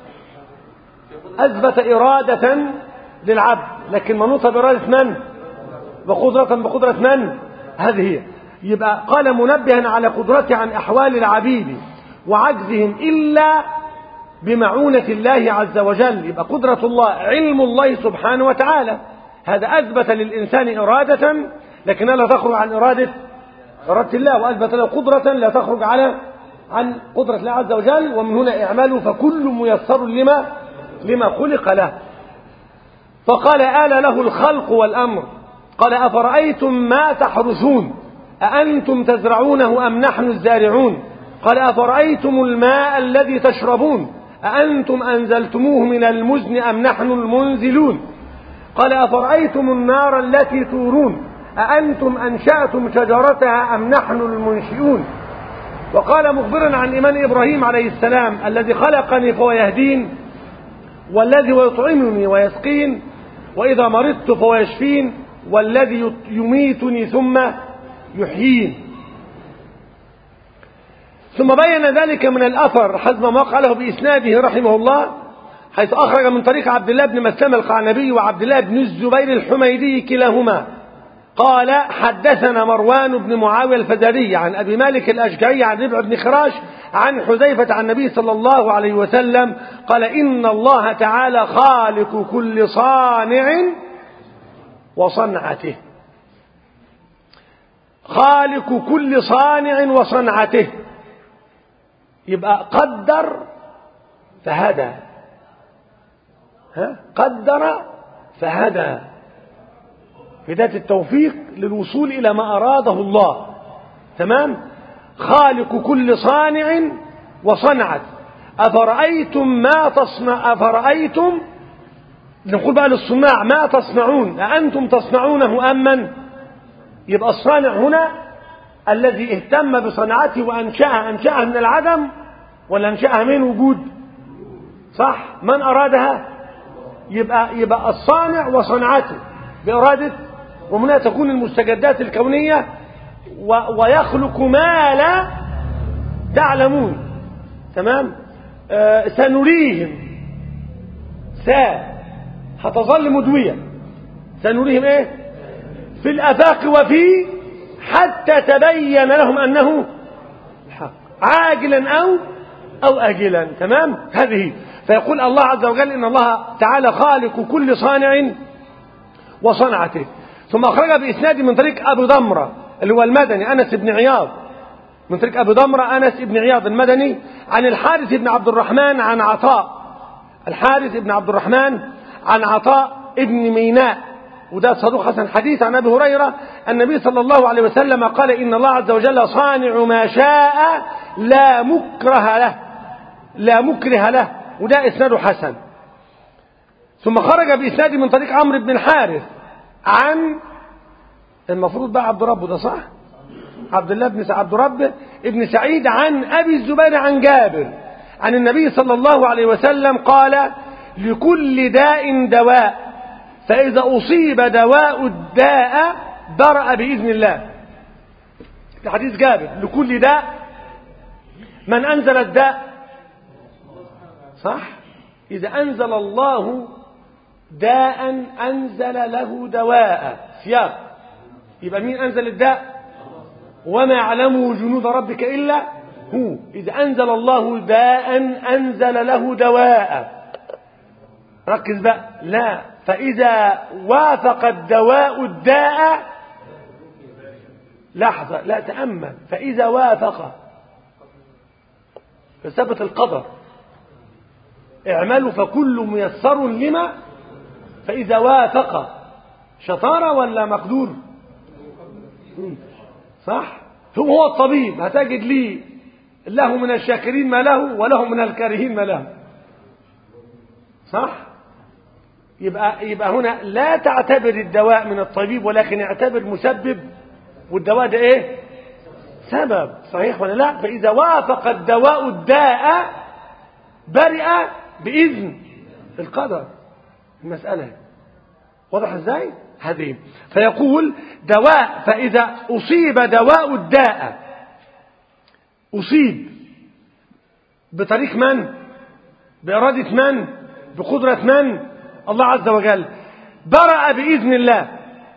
أثبت إرادة للعبد لكن منوطة بإرادة من؟ وقدرة بقدرة من؟ هذه هي يبقى قال منبها على قدرته عن أحوال العبيد وعجزهم إلا بمعونة الله عز وجل يبقى قدرة الله علم الله سبحانه وتعالى هذا أثبت للإنسان إرادة لكنها لا تخرج عن إرادة إرادة الله وأثبت له قدرة لا تخرج على عن قدرة الله عز وجل ومن هنا اعملوا فكل ميسر لما لما خلق له فقال آل له الخلق والأمر قال أفرأيتم ما تحرثون أأنتم تزرعونه أم نحن الزارعون قال أفرأيتم الماء الذي تشربون أأنتم أنزلتموه من المزن أم نحن المنزلون قال أفرأيتم النار التي تورون أأنتم أنشأتم شجرتها أم نحن المنشئون وقال مخبرا عن إيمان إبراهيم عليه السلام الذي خلقني فهو يهدين والذي هو يطعمني ويسقين وإذا مرضت فهو يشفين والذي يميتني ثم يحيين ثم بين ذلك من الأثر حسب ما قاله بإسناده رحمه الله حيث أخرج من طريق عبد الله بن مسلم القعنبي وعبد الله بن الزبير الحميدي كلاهما قال حدثنا مروان بن معاوية الفزاري عن أبي مالك الأشجعي عن ربع بن خراش عن حذيفة عن النبي صلى الله عليه وسلم قال إن الله تعالى خالق كل صانع وصنعته خالق كل صانع وصنعته يبقى قدر فهدى ها قدر فهدى هداية التوفيق للوصول إلى ما أراده الله تمام خالق كل صانع وصنعت أفرأيتم ما تصنع أفرأيتم نقول بقى للصناع ما تصنعون أأنتم تصنعونه أم من يبقى الصانع هنا الذي اهتم بصنعته وأنشأها أنشأها من العدم ولا أنشأها من وجود صح من أرادها يبقى يبقى الصانع وصنعته بإرادة ومن هنا تكون المستجدات الكونية و ويخلق ما لا تعلمون تمام آه سنريهم سا هتظل مدوية سنريهم ايه في الافاق وفي حتى تبين لهم انه الحق عاجلا او او اجلا تمام هذه فيقول الله عز وجل ان الله تعالى خالق كل صانع وصنعته ثم اخرج باسناد من طريق ابي ضمره اللي هو المدني انس بن عياض من طريق أبي ضمرة أنس بن عياض المدني عن الحارث بن عبد الرحمن عن عطاء الحارث بن عبد الرحمن عن عطاء ابن ميناء وده صدوق حسن حديث عن أبي هريرة النبي صلى الله عليه وسلم قال إن الله عز وجل صانع ما شاء لا مكره له لا مكره له وده إسناده حسن ثم خرج بإسناد من طريق عمرو بن الحارث عن المفروض بقى عبد ربه ده صح عبد الله بن عبد رب ابن سعيد عن أبي الزبير عن جابر عن النبي صلى الله عليه وسلم قال لكل داء دواء فإذا أصيب دواء الداء برأ بإذن الله في حديث جابر لكل داء من أنزل الداء صح إذا أنزل الله داء أنزل له دواء سياق يبقى مين أنزل الداء وما يعلمه جنود ربك إلا هو إذا أنزل الله داء أنزل له دواء ركز بقى لا فإذا وافق الدواء الداء لحظة لا تأمل فإذا وافق فثبت القدر اعملوا فكل ميسر لما فإذا وافق شطارة ولا مقدور صح هو هو الطبيب هتجد لي له من الشاكرين ما له وله من الكارهين ما له صح يبقى يبقى هنا لا تعتبر الدواء من الطبيب ولكن اعتبر مسبب والدواء ده ايه سبب صحيح ولا لا فاذا وافق الدواء الداء برئ باذن القدر المساله واضح ازاي هذه فيقول دواء فاذا اصيب دواء الداء اصيب بطريق من باراده من بقدره من الله عز وجل برأ بإذن الله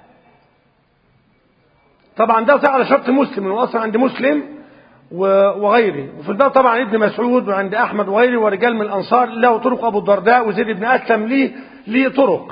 طبعا ده على شرط مسلم هو أصلا عند مسلم وغيره وفي الباب طبعا ابن مسعود وعند أحمد وغيره ورجال من الأنصار له طرق أبو الدرداء وزيد بن أسلم ليه ليه طرق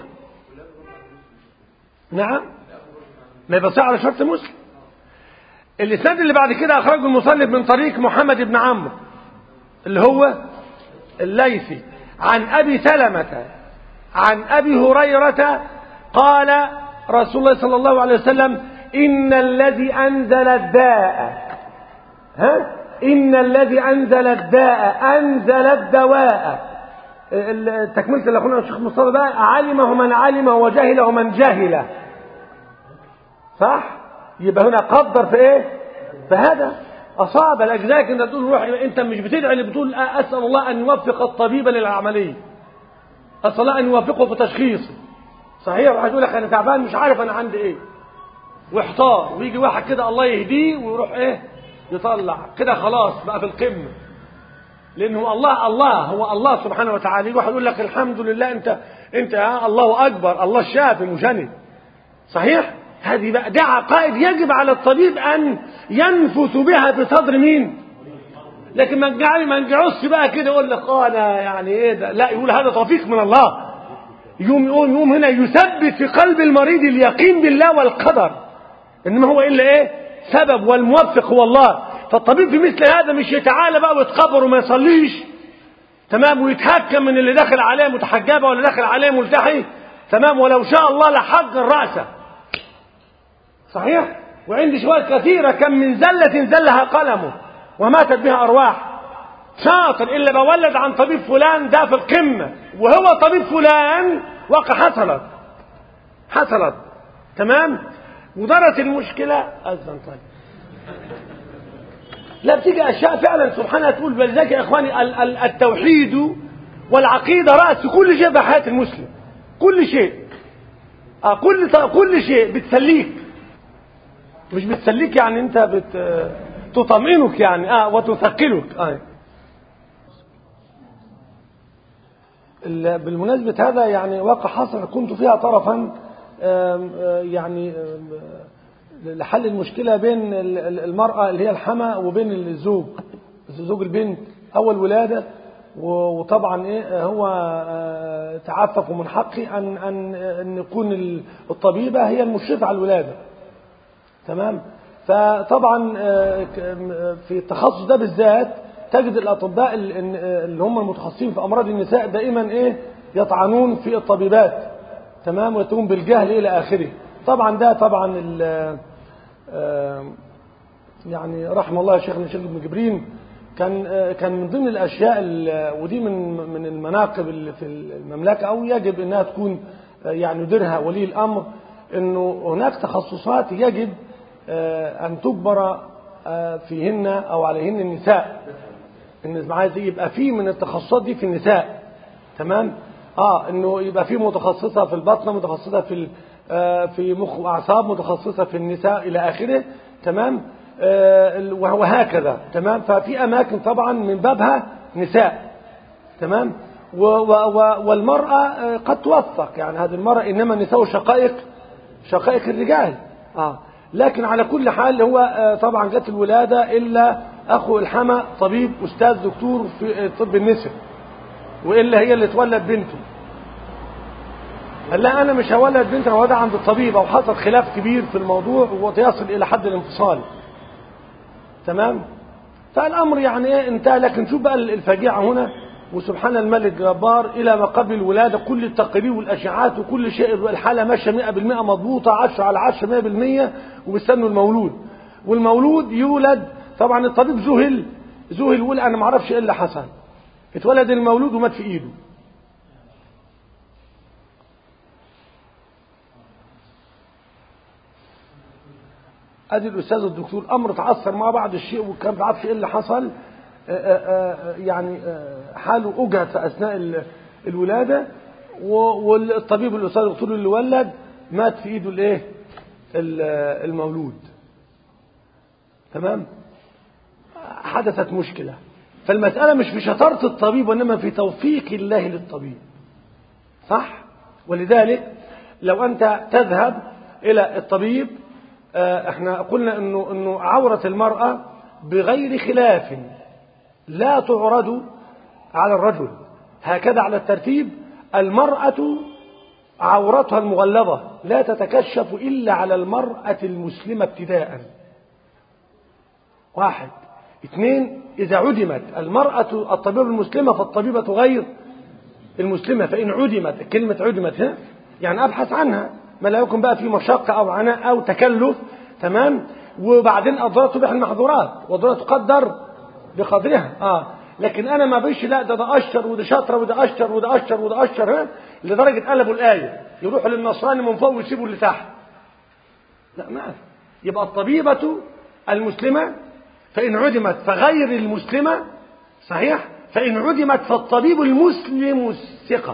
نعم ما يبقى على شرط مسلم الإسناد اللي بعد كده أخرجه المصنف من طريق محمد بن عمرو اللي هو الليثي عن أبي سلمة عن أبي هريرة قال رسول الله صلى الله عليه وسلم إن الذي أنزل الداء ها إن الذي أنزل الداء أنزل الدواء التكملة اللي أخونا الشيخ مصطفى بقى علمه من علمه وجهله من جهله صح يبقى هنا قدر في ايه فهذا أصاب الأجزاء كنت تقول روح أنت مش بتدعي اللي بتقول أسأل الله أن يوفق الطبيب للعملية أسأل الله أن يوفقه في تشخيصه صحيح واحد يقول لك أنا تعبان مش عارف أنا عندي إيه واحتار ويجي واحد كده الله يهديه ويروح إيه يطلع كده خلاص بقى في القمة لأنه الله الله هو الله سبحانه وتعالى واحد يقول لك الحمد لله أنت أنت يا الله أكبر الله الشافي مجند صحيح هذه بقى ده عقائد يجب على الطبيب أن ينفث بها في صدر مين لكن ما نجعل ما نجعص بقى كده يقول لك اه انا يعني ايه ده لا يقول هذا توفيق من الله يوم يقوم يوم هنا يثبت في قلب المريض اليقين بالله والقدر انما هو الا ايه سبب والموفق هو الله فالطبيب في مثل هذا مش يتعالى بقى ويتقبر وما يصليش تمام ويتهكم من اللي داخل عليه متحجبه ولا داخل عليه ملتحي تمام ولو شاء الله لحج الراس صحيح وعندي شوائب كثيره كم من زله زلها قلمه وماتت بها أرواح شاطر إلا بولد عن طبيب فلان ده في القمة وهو طبيب فلان وقع حصلت حصلت تمام ودارت المشكلة أذن طيب لا بتيجي أشياء فعلا سبحانها تقول بلذلك يا إخواني التوحيد والعقيدة رأس كل شيء في حياة المسلم كل شيء آه كل كل شيء بتسليك مش بتسليك يعني انت بت تطمئنك يعني اه وتثقلك آه. بالمناسبة هذا يعني واقع حصل كنت فيها طرفا آم آم يعني آم لحل المشكلة بين المرأة اللي هي الحما وبين الزوج زوج البنت أول ولادة وطبعا ايه هو تعفف من حقي ان ان ان يكون الطبيبه هي المشرفه على الولاده تمام فطبعا آه، ك- م- في التخصص ده بالذات تجد الاطباء ال- ال- اللي هم المتخصصين في امراض النساء دائما ايه يطعنون في الطبيبات تمام ويتون بالجهل الى اخره طبعا ده طبعا ال- آه، يعني رحم الله شيخنا الشيخ ابن جبرين كان آه، كان من ضمن الاشياء ال- ودي من من المناقب اللي في المملكه او يجب انها تكون آه، يعني يديرها ولي الامر انه هناك تخصصات يجب آه، ان تجبر آه، فيهن او عليهن النساء ان عايز يبقى في من التخصصات دي في النساء تمام اه انه يبقى في متخصصه في البطنه متخصصه في ال- آه، في مخ واعصاب متخصصه في النساء الى اخره تمام آه، ال- وهكذا تمام ففي اماكن طبعا من بابها نساء تمام و و و والمراه آه، قد توفق يعني هذه المراه انما النساء شقائق شقائق الرجال اه لكن على كل حال هو آه، طبعا جت الولاده الا اخو الحما طبيب استاذ دكتور في آه، طب النساء والا هي اللي تولد بنته قال لا انا مش هولد بنت انا هولدها عند الطبيب او حصل خلاف كبير في الموضوع ويصل الى حد الانفصال تمام فالامر يعني ايه انتهى لكن شوف بقى الفاجعه هنا وسبحان الملك الجبار الى ما قبل الولاده كل التقارير والاشعاعات وكل شيء الحاله ماشيه 100% مضبوطه 10 على 10 100% وبيستنوا المولود والمولود يولد طبعا الطبيب ذهل ذهل يقول انا ما اعرفش ايه اللي حصل اتولد المولود ومات في ايده ادي الاستاذ الدكتور امر تعثر مع بعض الشيء وكان ما بيعرفش ايه اللي حصل آه، آه، آه، يعني آه، حاله اجهد في اثناء ال- الولاده و- والطبيب الاستاذ الدكتور اللي ولد مات في ايده الايه ال- المولود تمام حدثت مشكله فالمساله مش في شطاره الطبيب وانما في توفيق الله للطبيب صح ولذلك لو انت تذهب الى الطبيب آه، احنا قلنا انه انه عوره المراه بغير خلاف لا تعرض على الرجل هكذا على الترتيب المراه عورتها المغلظه لا تتكشف الا على المراه المسلمه ابتداء واحد اثنين اذا عدمت المراه الطبيبه المسلمه فالطبيبه غير المسلمة فإن عدمت كلمة عدمت ها يعني أبحث عنها ما لا يكون بقى في مشقة أو عناء أو تكلف تمام وبعدين أضرار تبيح المحظورات وأضرار تقدر بقدرها آه لكن أنا ما بيش لا ده ده أشر وده شاطرة وده أشر وده أشر وده أشر ها لدرجة قلبوا الآية يروحوا للنصراني من فوق ويسيبوا اللي تحت لا ما في. يبقى الطبيبة المسلمة فإن عدمت فغير المسلمة صحيح فإن عدمت فالطبيب المسلم الثقة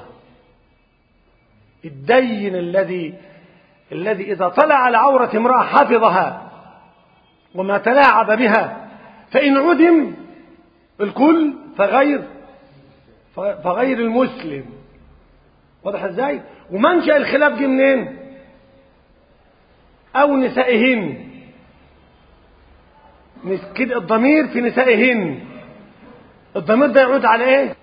الدين الذي الذي إذا طلع على عورة امرأة حفظها وما تلاعب بها فإن عدم الكل فغير فغير المسلم واضح ازاي ومنشأ الخلاف جه منين او نسائهن نس- كده الضمير في نسائهن الضمير ده يعود على ايه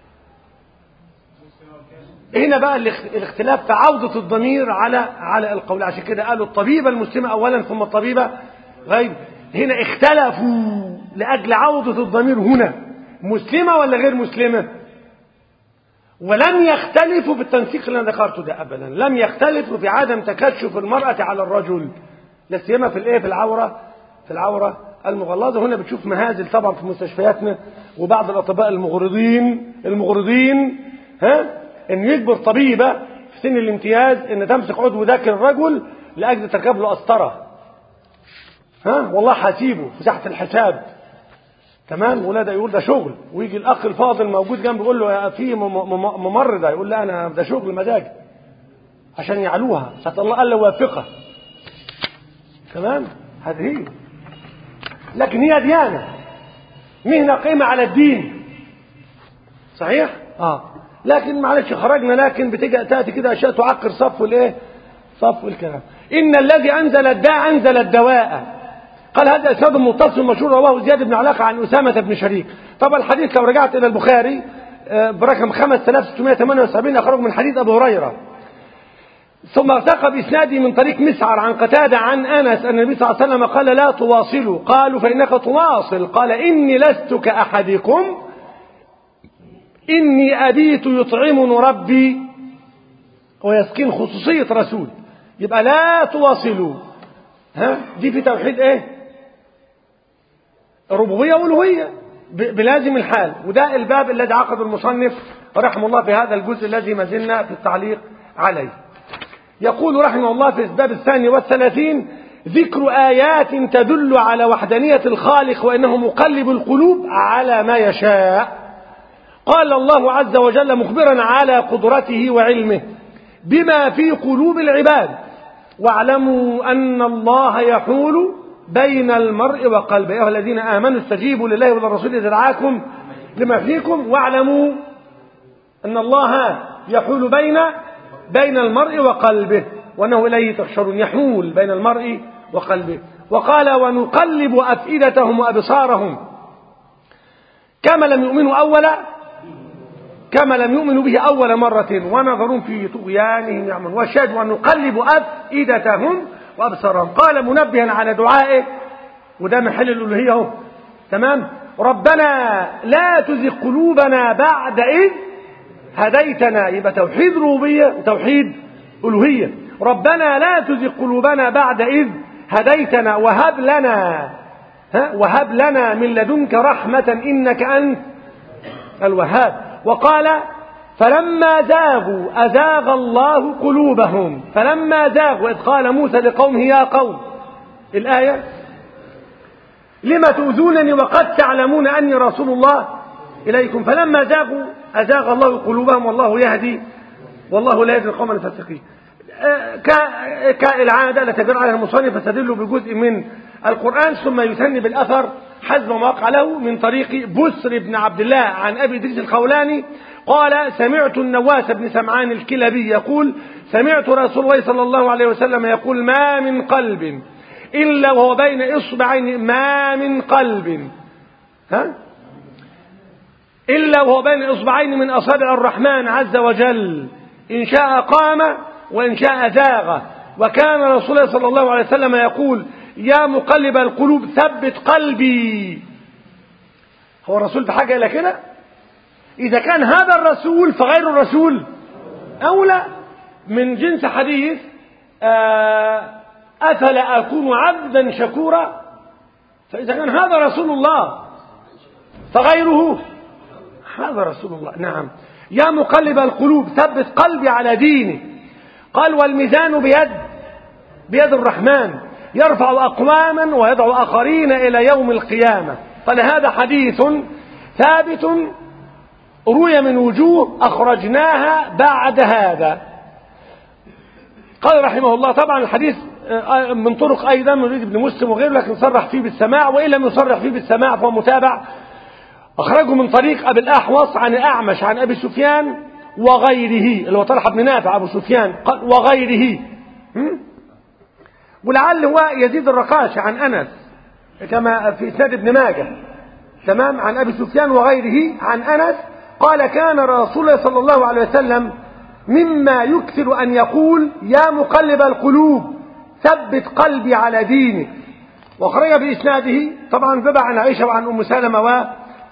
هنا بقى الاخ- الاختلاف في عودة الضمير على على القول عشان كده قالوا الطبيبة المسلمة أولا ثم الطبيبة غير هنا اختلفوا لأجل عودة الضمير هنا مسلمة ولا غير مسلمة ولم يختلفوا في التنسيق اللي انا ذكرته ده ابدا لم يختلفوا في عدم تكشف المرأة على الرجل لا سيما في الايه في العورة في العورة المغلظة هنا بتشوف مهازل طبعا في مستشفياتنا وبعض الاطباء المغرضين المغرضين ها ان يجبر طبيبة في سن الامتياز ان تمسك عضو ذاكر الرجل لاجل تركب له قسطرة ها والله هسيبه في ساحة الحساب تمام ولا ده يقول ده شغل ويجي الاخ الفاضل موجود جنبه يقول له يا في مم- مم- ممرضه يقول لا انا ده شغل مزاج عشان يعلوها ساعة الله قال له وافقه تمام هذه هي لكن هي ديانه مهنه قيمه على الدين صحيح اه لكن معلش خرجنا لكن بتجي تاتي كده اشياء تعقر صف الايه صف الكلام ان الذي انزل الداء انزل الدواء قال هذا اسناد متصل مشهور رواه زياد بن علاقه عن اسامه بن شريك طبعا الحديث لو رجعت الى البخاري آه، برقم 5678 اخرجه من حديث ابو هريره ثم ارتقى بإسناده من طريق مسعر عن قتادة عن أنس أن النبي صلى الله عليه وسلم قال لا تواصلوا قالوا فإنك تواصل قال إني لست كأحدكم إني أبيت يطعمني ربي ويسكن خصوصية رسول يبقى لا تواصلوا ها دي في توحيد ايه ربوبية والوهية بلازم الحال وده الباب الذي عقد المصنف رحمه الله في هذا الجزء الذي ما زلنا في التعليق عليه يقول رحمه الله في الباب الثاني والثلاثين ذكر آيات تدل على وحدانية الخالق وإنه مقلب القلوب على ما يشاء قال الله عز وجل مخبرا على قدرته وعلمه بما في قلوب العباد واعلموا أن الله يحول بين المرء وقلبه أيها الذين آمنوا استجيبوا لله وللرسول إذا دعاكم لما فيكم واعلموا أن الله يحول بين بين المرء وقلبه وأنه إليه تحشرون يحول بين المرء وقلبه وقال ونقلب أفئدتهم وأبصارهم كما لم يؤمنوا أولا كما لم يؤمنوا به أول مرة ونظروا في طغيانهم يعملون والشاهد ونقلب أفئدتهم وأبصارهم قال منبها على دعائه وده محل الألوهية اهو تمام ربنا لا تزغ قلوبنا بعد إذ هديتنا يبقى توحيد ربوبية وتوحيد ألوهية ربنا لا تزغ قلوبنا بعد إذ هديتنا وهب لنا ها وهب لنا من لدنك رحمة إنك أنت الوهاب وقال فلما زاغوا أزاغ الله قلوبهم فلما زاغوا إذ قال موسى لقومه يا قوم الآية لما تؤذونني وقد تعلمون أني رسول الله إليكم فلما زاغوا أزاغ الله قلوبهم والله يهدي والله لا يهدي القوم الفاسقين كالعادة التي تدل عليها المصنف فستدل بجزء من القرآن ثم يثني بالأثر حسب ما وقع له من طريق بسر بن عبد الله عن أبي إدريس الخولاني قال سمعت النواس بن سمعان الكلبي يقول سمعت رسول الله صلى الله عليه وسلم يقول ما من قلب إلا وهو بين إصبعين ما من قلب ها إلا وهو بين إصبعين من أصابع الرحمن عز وجل إن شاء قام وإن شاء زاغ وكان رسول الله صلى الله عليه وسلم يقول يا مقلب القلوب ثبت قلبي هو الرسول بحاجة إلى كده إذا كان هذا الرسول فغير الرسول أولى من جنس حديث أفلا أكون عبدا شكورا فإذا كان هذا رسول الله فغيره هذا رسول الله نعم يا مقلب القلوب ثبت قلبي على دينك قال والميزان بيد بيد الرحمن يرفع أقواما ويدعو آخرين إلى يوم القيامة قال هذا حديث ثابت روي من وجوه أخرجناها بعد هذا قال رحمه الله طبعا الحديث من طرق أيضا من ابن مسلم وغيره لكن صرح فيه بالسماع وإن لم يصرح فيه بالسماع فهو متابع أخرجه من طريق أبي الأحوص عن الأعمش عن أبي سفيان وغيره اللي هو طلحة بن نافع أبو سفيان قال وغيره ولعل هو يزيد الرقاش عن أنس كما في إسناد ابن ماجه تمام عن أبي سفيان وغيره عن أنس قال كان رسول الله صلى الله عليه وسلم مما يكثر أن يقول يا مقلب القلوب ثبت قلبي على دينك وخرج بإسناده طبعا ذبع عن عائشة وعن أم سلمة و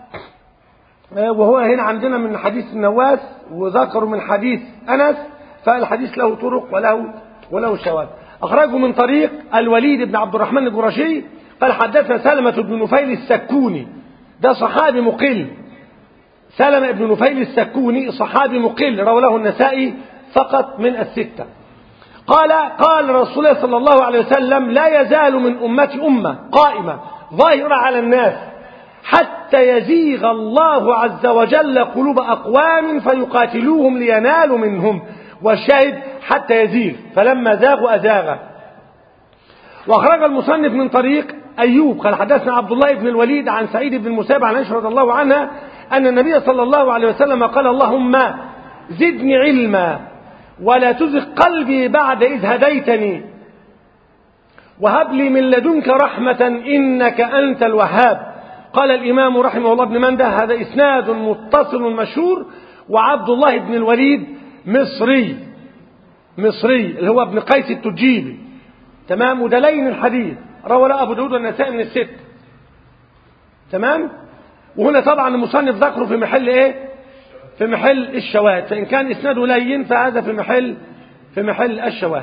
وهو هنا عندنا من حديث النواس وذكروا من حديث أنس فالحديث له طرق وله وله شواذ أخرجه من طريق الوليد بن عبد الرحمن القرشي قال حدثنا سلمة بن نفيل السكوني ده صحابي مقل سلمة بن نفيل السكوني صحابي مقل روى له النسائي فقط من الستة قال قال رسول الله صلى الله عليه وسلم لا يزال من أمتي أمة قائمة ظاهرة على الناس حتى يزيغ الله عز وجل قلوب أقوام فيقاتلوهم لينالوا منهم والشاهد حتى يزيغ فلما زاغوا أزاغ وأخرج المصنف من طريق أيوب قال حدثنا عبد الله بن الوليد عن سعيد بن المسيب عن عائشة رضي الله عنها أن النبي صلى الله عليه وسلم قال اللهم زدني علما ولا تزغ قلبي بعد إذ هديتني وهب لي من لدنك رحمة إنك أنت الوهاب قال الإمام رحمه الله بن منده هذا إسناد متصل مشهور وعبد الله بن الوليد مصري مصري اللي هو ابن قيس التجيبي تمام وده لين الحديث روى له أبو داود والنسائي من الست تمام وهنا طبعا المصنف ذكره في محل ايه في محل الشواهد فإن كان إسناده لين فهذا في محل في محل الشواهد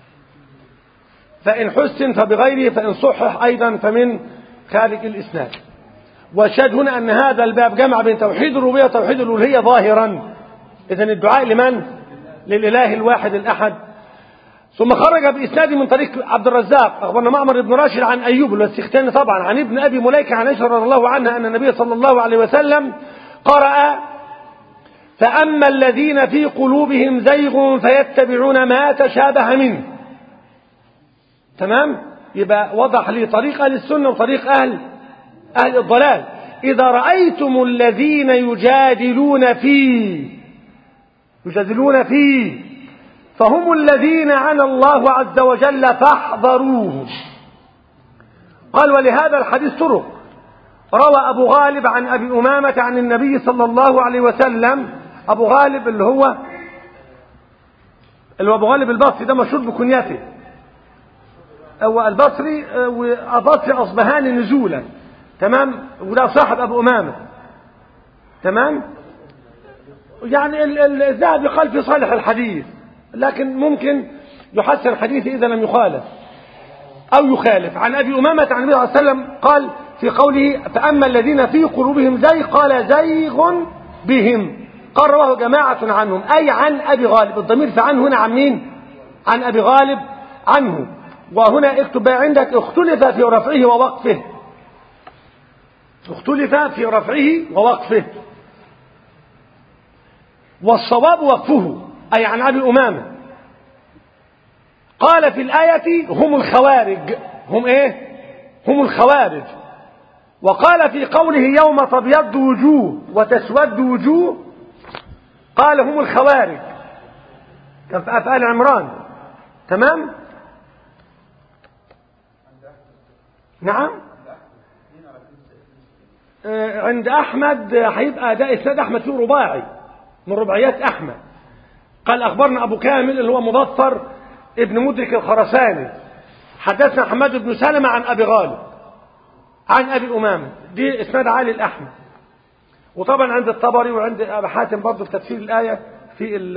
فإن حسن فبغيره فإن صحح أيضا فمن خارج الإسناد والشاهد هنا أن هذا الباب جمع بين توحيد الربوبية وتوحيد الألوهية ظاهرا إذا الدعاء لمن؟ للإله الواحد الأحد ثم خرج بإسناد من طريق عبد الرزاق أخبرنا معمر بن راشد عن أيوب الوسختاني طبعا عن ابن أبي مليكة عن عائشة رضي الله عنها أن النبي صلى الله عليه وسلم قرأ فأما الذين في قلوبهم زيغ فيتبعون ما تشابه منه تمام يبقى وضح لي طريق أهل السنة وطريق أهل أهل الضلال إذا رأيتم الذين يجادلون فيه يجادلون فيه فهم الذين عن الله عز وجل فاحذروهم قال ولهذا الحديث طرق روى أبو غالب عن أبي أمامة عن النبي صلى الله عليه وسلم أبو غالب اللي هو اللي هو أبو غالب البصري ده مشهور بكنيته هو البصري وبصري أصبهاني نزولا تمام وده صاحب أبو أمامة تمام يعني الذهبي قال في صالح الحديث لكن ممكن يحسن الحديث إذا لم يخالف أو يخالف عن أبي أمامة عن النبي صلى الله عليه وسلم قال في قوله فأما الذين في قلوبهم زيغ قال زيغ بهم قال رواه جماعة عنهم أي عن أبي غالب الضمير في عنه هنا عن مين عن أبي غالب عنه وهنا اكتب بقى عندك اختلف في رفعه ووقفه اختلف في رفعه ووقفه والصواب وقفه أي عن أبي أمامة قال في الآية هم الخوارج هم إيه هم الخوارج وقال في قوله يوم تبيض وجوه وتسود وجوه قال هم الخوارج كان في آل عمران تمام نعم آه عند أحمد هيبقى ده إسناد أحمد فيه رباعي من رباعيات أحمد قال أخبرنا أبو كامل اللي هو مظفر ابن مدرك الخرساني حدثنا حماد بن سلمة عن أبي غالب عن أبي أمامة دي إسناد عالي الأحمد وطبعا عند الطبري وعند أبي حاتم برضه في تفسير الآية في ال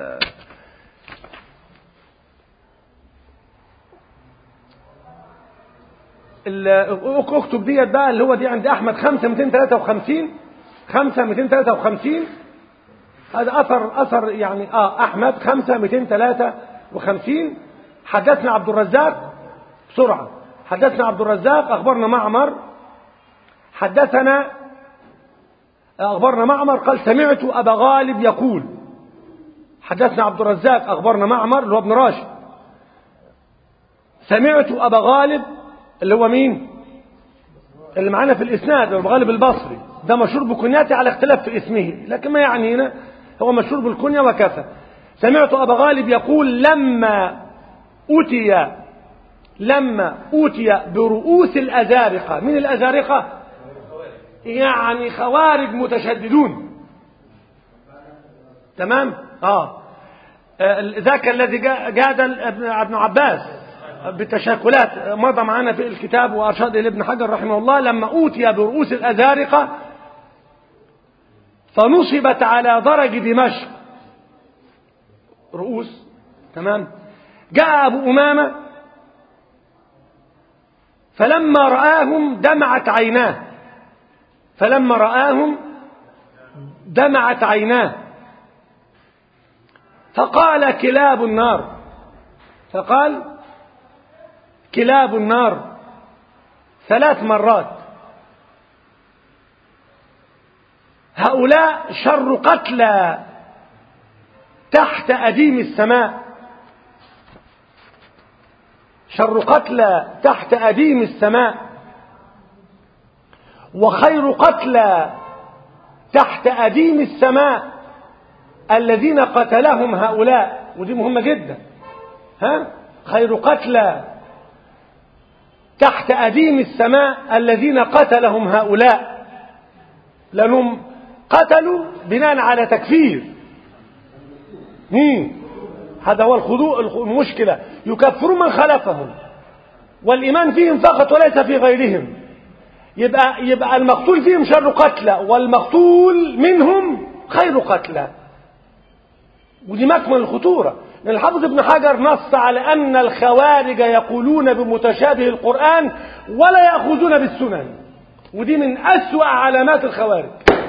اكتب ديت بقى اللي هو دي عند احمد 5 253 5 253 هذا اثر اثر يعني اه احمد 5 253 حدثنا عبد الرزاق بسرعه حدثنا عبد الرزاق اخبرنا معمر حدثنا اخبرنا معمر قال سمعت ابا غالب يقول حدثنا عبد الرزاق اخبرنا معمر اللي هو ابن راشد سمعت ابا غالب اللي هو مين اللي معانا في الاسناد ابو غالب البصري ده مشهور بكنيته على اختلاف في اسمه لكن ما يعنينا هو مشهور بالكنية وكفى سمعت أبا غالب يقول لما أتي لما أتي برؤوس الأزارقة من الأزارقة يعني خوارج متشددون تمام آه ذاك الذي جادل ابن عباس بالتشاكلات مضى معنا في الكتاب وأرشاد إلى ابن حجر رحمه الله لما أوتي برؤوس الأزارقة فنصبت على درج دمشق رؤوس تمام جاء أبو أمامة فلما رآهم دمعت عيناه فلما رآهم دمعت عيناه فقال كلاب النار فقال كلاب النار ثلاث مرات هؤلاء شر قتلى تحت أديم السماء شر قتلى تحت أديم السماء وخير قتلى تحت أديم السماء الذين قتلهم هؤلاء ودي مهمة جدا ها خير قتلى تحت أديم السماء الذين قتلهم هؤلاء لأنهم قتلوا بناء على تكفير مين هذا هو الخضوع المشكلة يكفرون من خلفهم والإيمان فيهم فقط وليس في غيرهم يبقى يبقى المقتول فيهم شر قتلى والمقتول منهم خير قتلى ودي مكمن الخطورة لأن الحافظ ابن حجر نص على أن الخوارج يقولون بمتشابه القرآن ولا يأخذون بالسنن ودي من أسوأ علامات الخوارج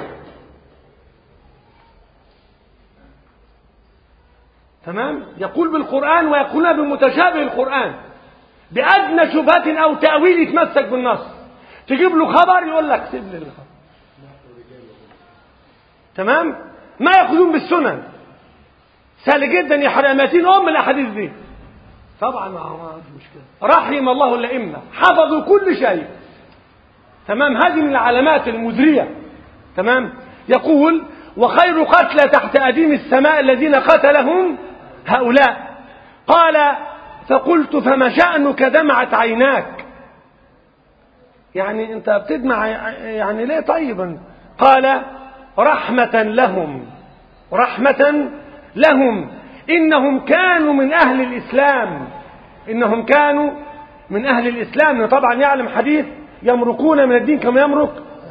تمام يقول بالقرآن ويقولون بمتشابه القرآن بأدنى شبهة أو تأويل يتمسك بالنص تجيب له خبر يقول لك سيب لي الخبر تمام ما يأخذون بالسنن سهل جدا يا حراماتين أم الأحاديث دي طبعا ما ما في مشكلة رحم الله الأئمة حفظوا كل شيء تمام هذه من العلامات المزرية تمام يقول وخير قتلى تحت أديم السماء الذين قتلهم هؤلاء قال فقلت فما شأنك دمعت عيناك يعني انت بتدمع يعني ليه طيبا قال رحمة لهم رحمة لهم إنهم كانوا من أهل الإسلام إنهم كانوا من أهل الإسلام طبعا يعلم حديث يمرقون من الدين كما يمرق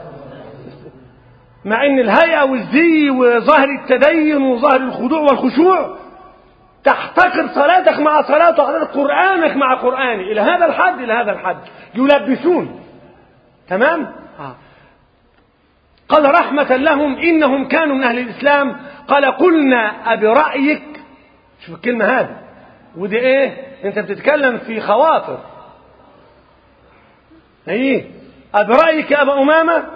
مع ان الهيئة والزي وظاهر التدين وظاهر الخضوع والخشوع تحتقر صلاتك مع صلاته وحضرتك قرآنك مع قرآني إلى هذا الحد إلى هذا الحد يلبسون تمام آه. قال رحمة لهم إنهم كانوا من أهل الإسلام قال قلنا أبرأيك شوف الكلمة هذه ودي إيه أنت بتتكلم في خواطر إيه أبرأيك يا أبا أمامة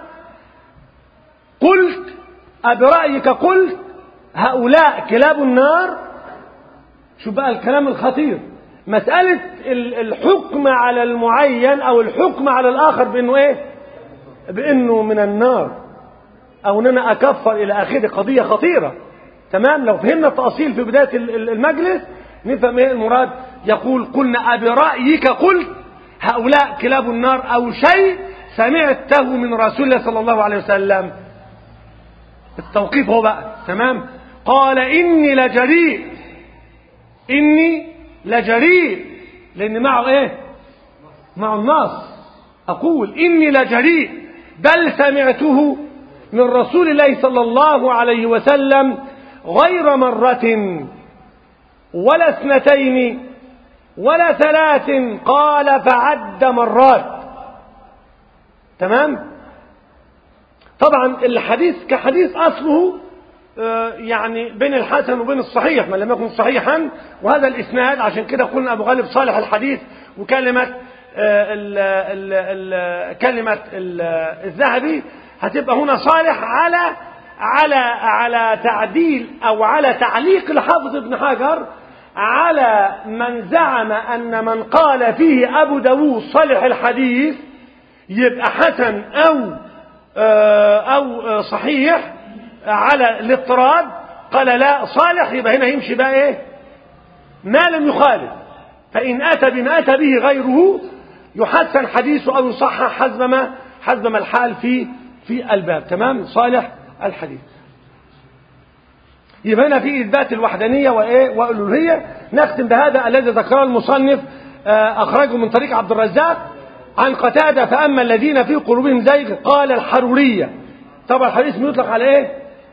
قلت أبرأيك قلت هؤلاء كلاب النار شوف بقى الكلام الخطير مسألة الحكم على المعين أو الحكم على الآخر بأنه إيه بأنه من النار أو أن أنا أكفر إلى آخره قضية خطيرة تمام لو فهمنا التأصيل في بداية المجلس نفهم إيه المراد يقول قلنا أبرأيك قلت هؤلاء كلاب النار أو شيء سمعته من رسول الله صلى الله عليه وسلم التوقيف هو بقى تمام قال إني لجريء إني لجريء لأن معه إيه معه النص أقول إني لجريء بل سمعته من رسول الله صلى الله عليه وسلم غير مرة ولا اثنتين ولا ثلاث قال فعد مرات تمام طبعا الحديث كحديث أصله يعني بين الحسن وبين الصحيح ما لم يكن صحيحا وهذا الإسناد عشان كده قلنا أبو غالب صالح الحديث وكلمة ال ال ال كلمة ال الذهبي هتبقى هنا صالح على على على تعديل أو على تعليق الحافظ ابن حجر على من زعم أن من قال فيه أبو داوود صالح الحديث يبقى حسن أو أو صحيح على الاضطراد قال لا صالح يبقى هنا يمشي بقى ايه ما لم يخالف فإن أتى بما أتى به غيره يحسن حديثه أو يصحح حسب ما حسب ما الحال في في الباب تمام صالح الحديث يبقى هنا في إثبات الوحدانية وإيه والألوهية نختم بهذا الذي ذكره المصنف أخرجه من طريق عبد الرزاق عن قتادة فأما الذين في قلوبهم زيغ قال الحرورية طبعا الحديث بيطلق على إيه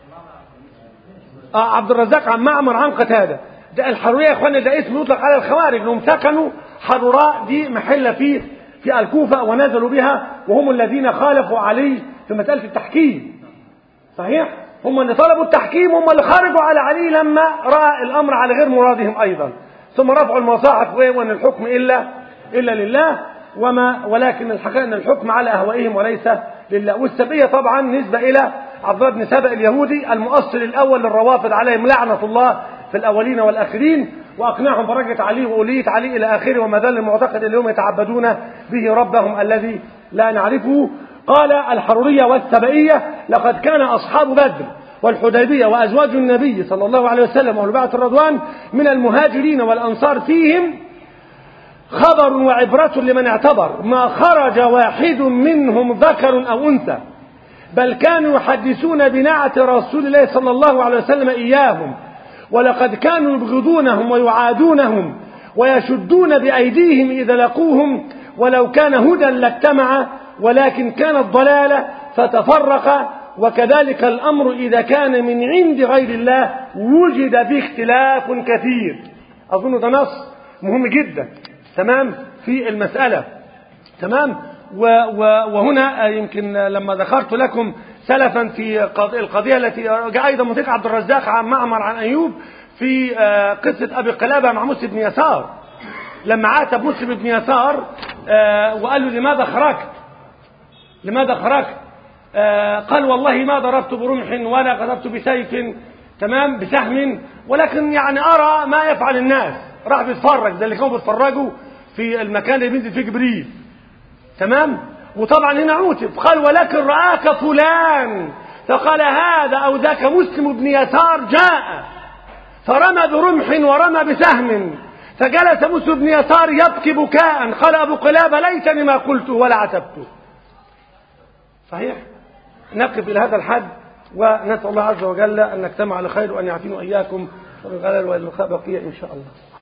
آه عبد الرزاق عن معمر عن قتادة ده الحرورية يا اخوانا ده اسم يطلق على الخوارج انهم سكنوا حروراء دي محلة في في الكوفة ونزلوا بها وهم الذين خالفوا علي في مسألة التحكيم صحيح هم اللي طلبوا التحكيم هم اللي خرجوا على علي لما رأى الأمر على غير مرادهم أيضا ثم رفعوا المصاحف وان الحكم إلا إلا لله وما ولكن الحقيقة أن الحكم على أهوائهم وليس لله والسبية طبعا نسبة إلى عبد الله بن سبأ اليهودي المؤصل الأول للروافض عليهم لعنة الله في الأولين والآخرين وأقنعهم برجة علي وأولية علي إلى آخره وما زال المعتقد اليوم يتعبدون به ربهم الذي لا نعرفه قال الحرورية والسبئية لقد كان أصحاب بدر والحديبية وأزواج النبي صلى الله عليه وسلم والبعث الرضوان من المهاجرين والأنصار فيهم خبر وعبرة لمن اعتبر ما خرج واحد منهم ذكر أو أنثى بل كانوا يحدثون بنعة رسول الله صلى الله عليه وسلم إياهم ولقد كانوا يبغضونهم ويعادونهم ويشدون بأيديهم إذا لقوهم ولو كان هدى لاجتمع ولكن كانت ضلالة فتفرق وكذلك الأمر إذا كان من عند غير الله وجد فيه اختلاف كثير أظن ده نص مهم جدا تمام في المسألة تمام و و وهنا يمكن لما ذكرت لكم سلفا في قض- القضية التي جاء أيضا مطيق عبد الرزاق عن معمر عن أيوب في آه، قصة أبي قلابة مع مسلم بن يسار لما عاتب مسلم بن يسار آه، وقال له لماذا خرجت لماذا خرجت آه، قال والله ما ضربت برمح ولا قذفت بسيف تمام بسهم ولكن يعني أرى ما يفعل الناس راح بيتفرج زي اللي كانوا بيتفرجوا في المكان اللي بينزل فيه جبريل تمام وطبعا هنا عوتب قال ولكن رآك فلان فقال هذا أو ذاك مسلم بن يسار جاء فرمى برمح ورمى بسهم فجلس مسلم بن يسار يبكي بكاء قال أبو قلابة ليتني ما قلته ولا عتبته صحيح نقف إلى هذا الحد ونسأل الله عز وجل أن نجتمع على خير وأن يعافينا وإياكم والغلل والبقاء بقية إن شاء الله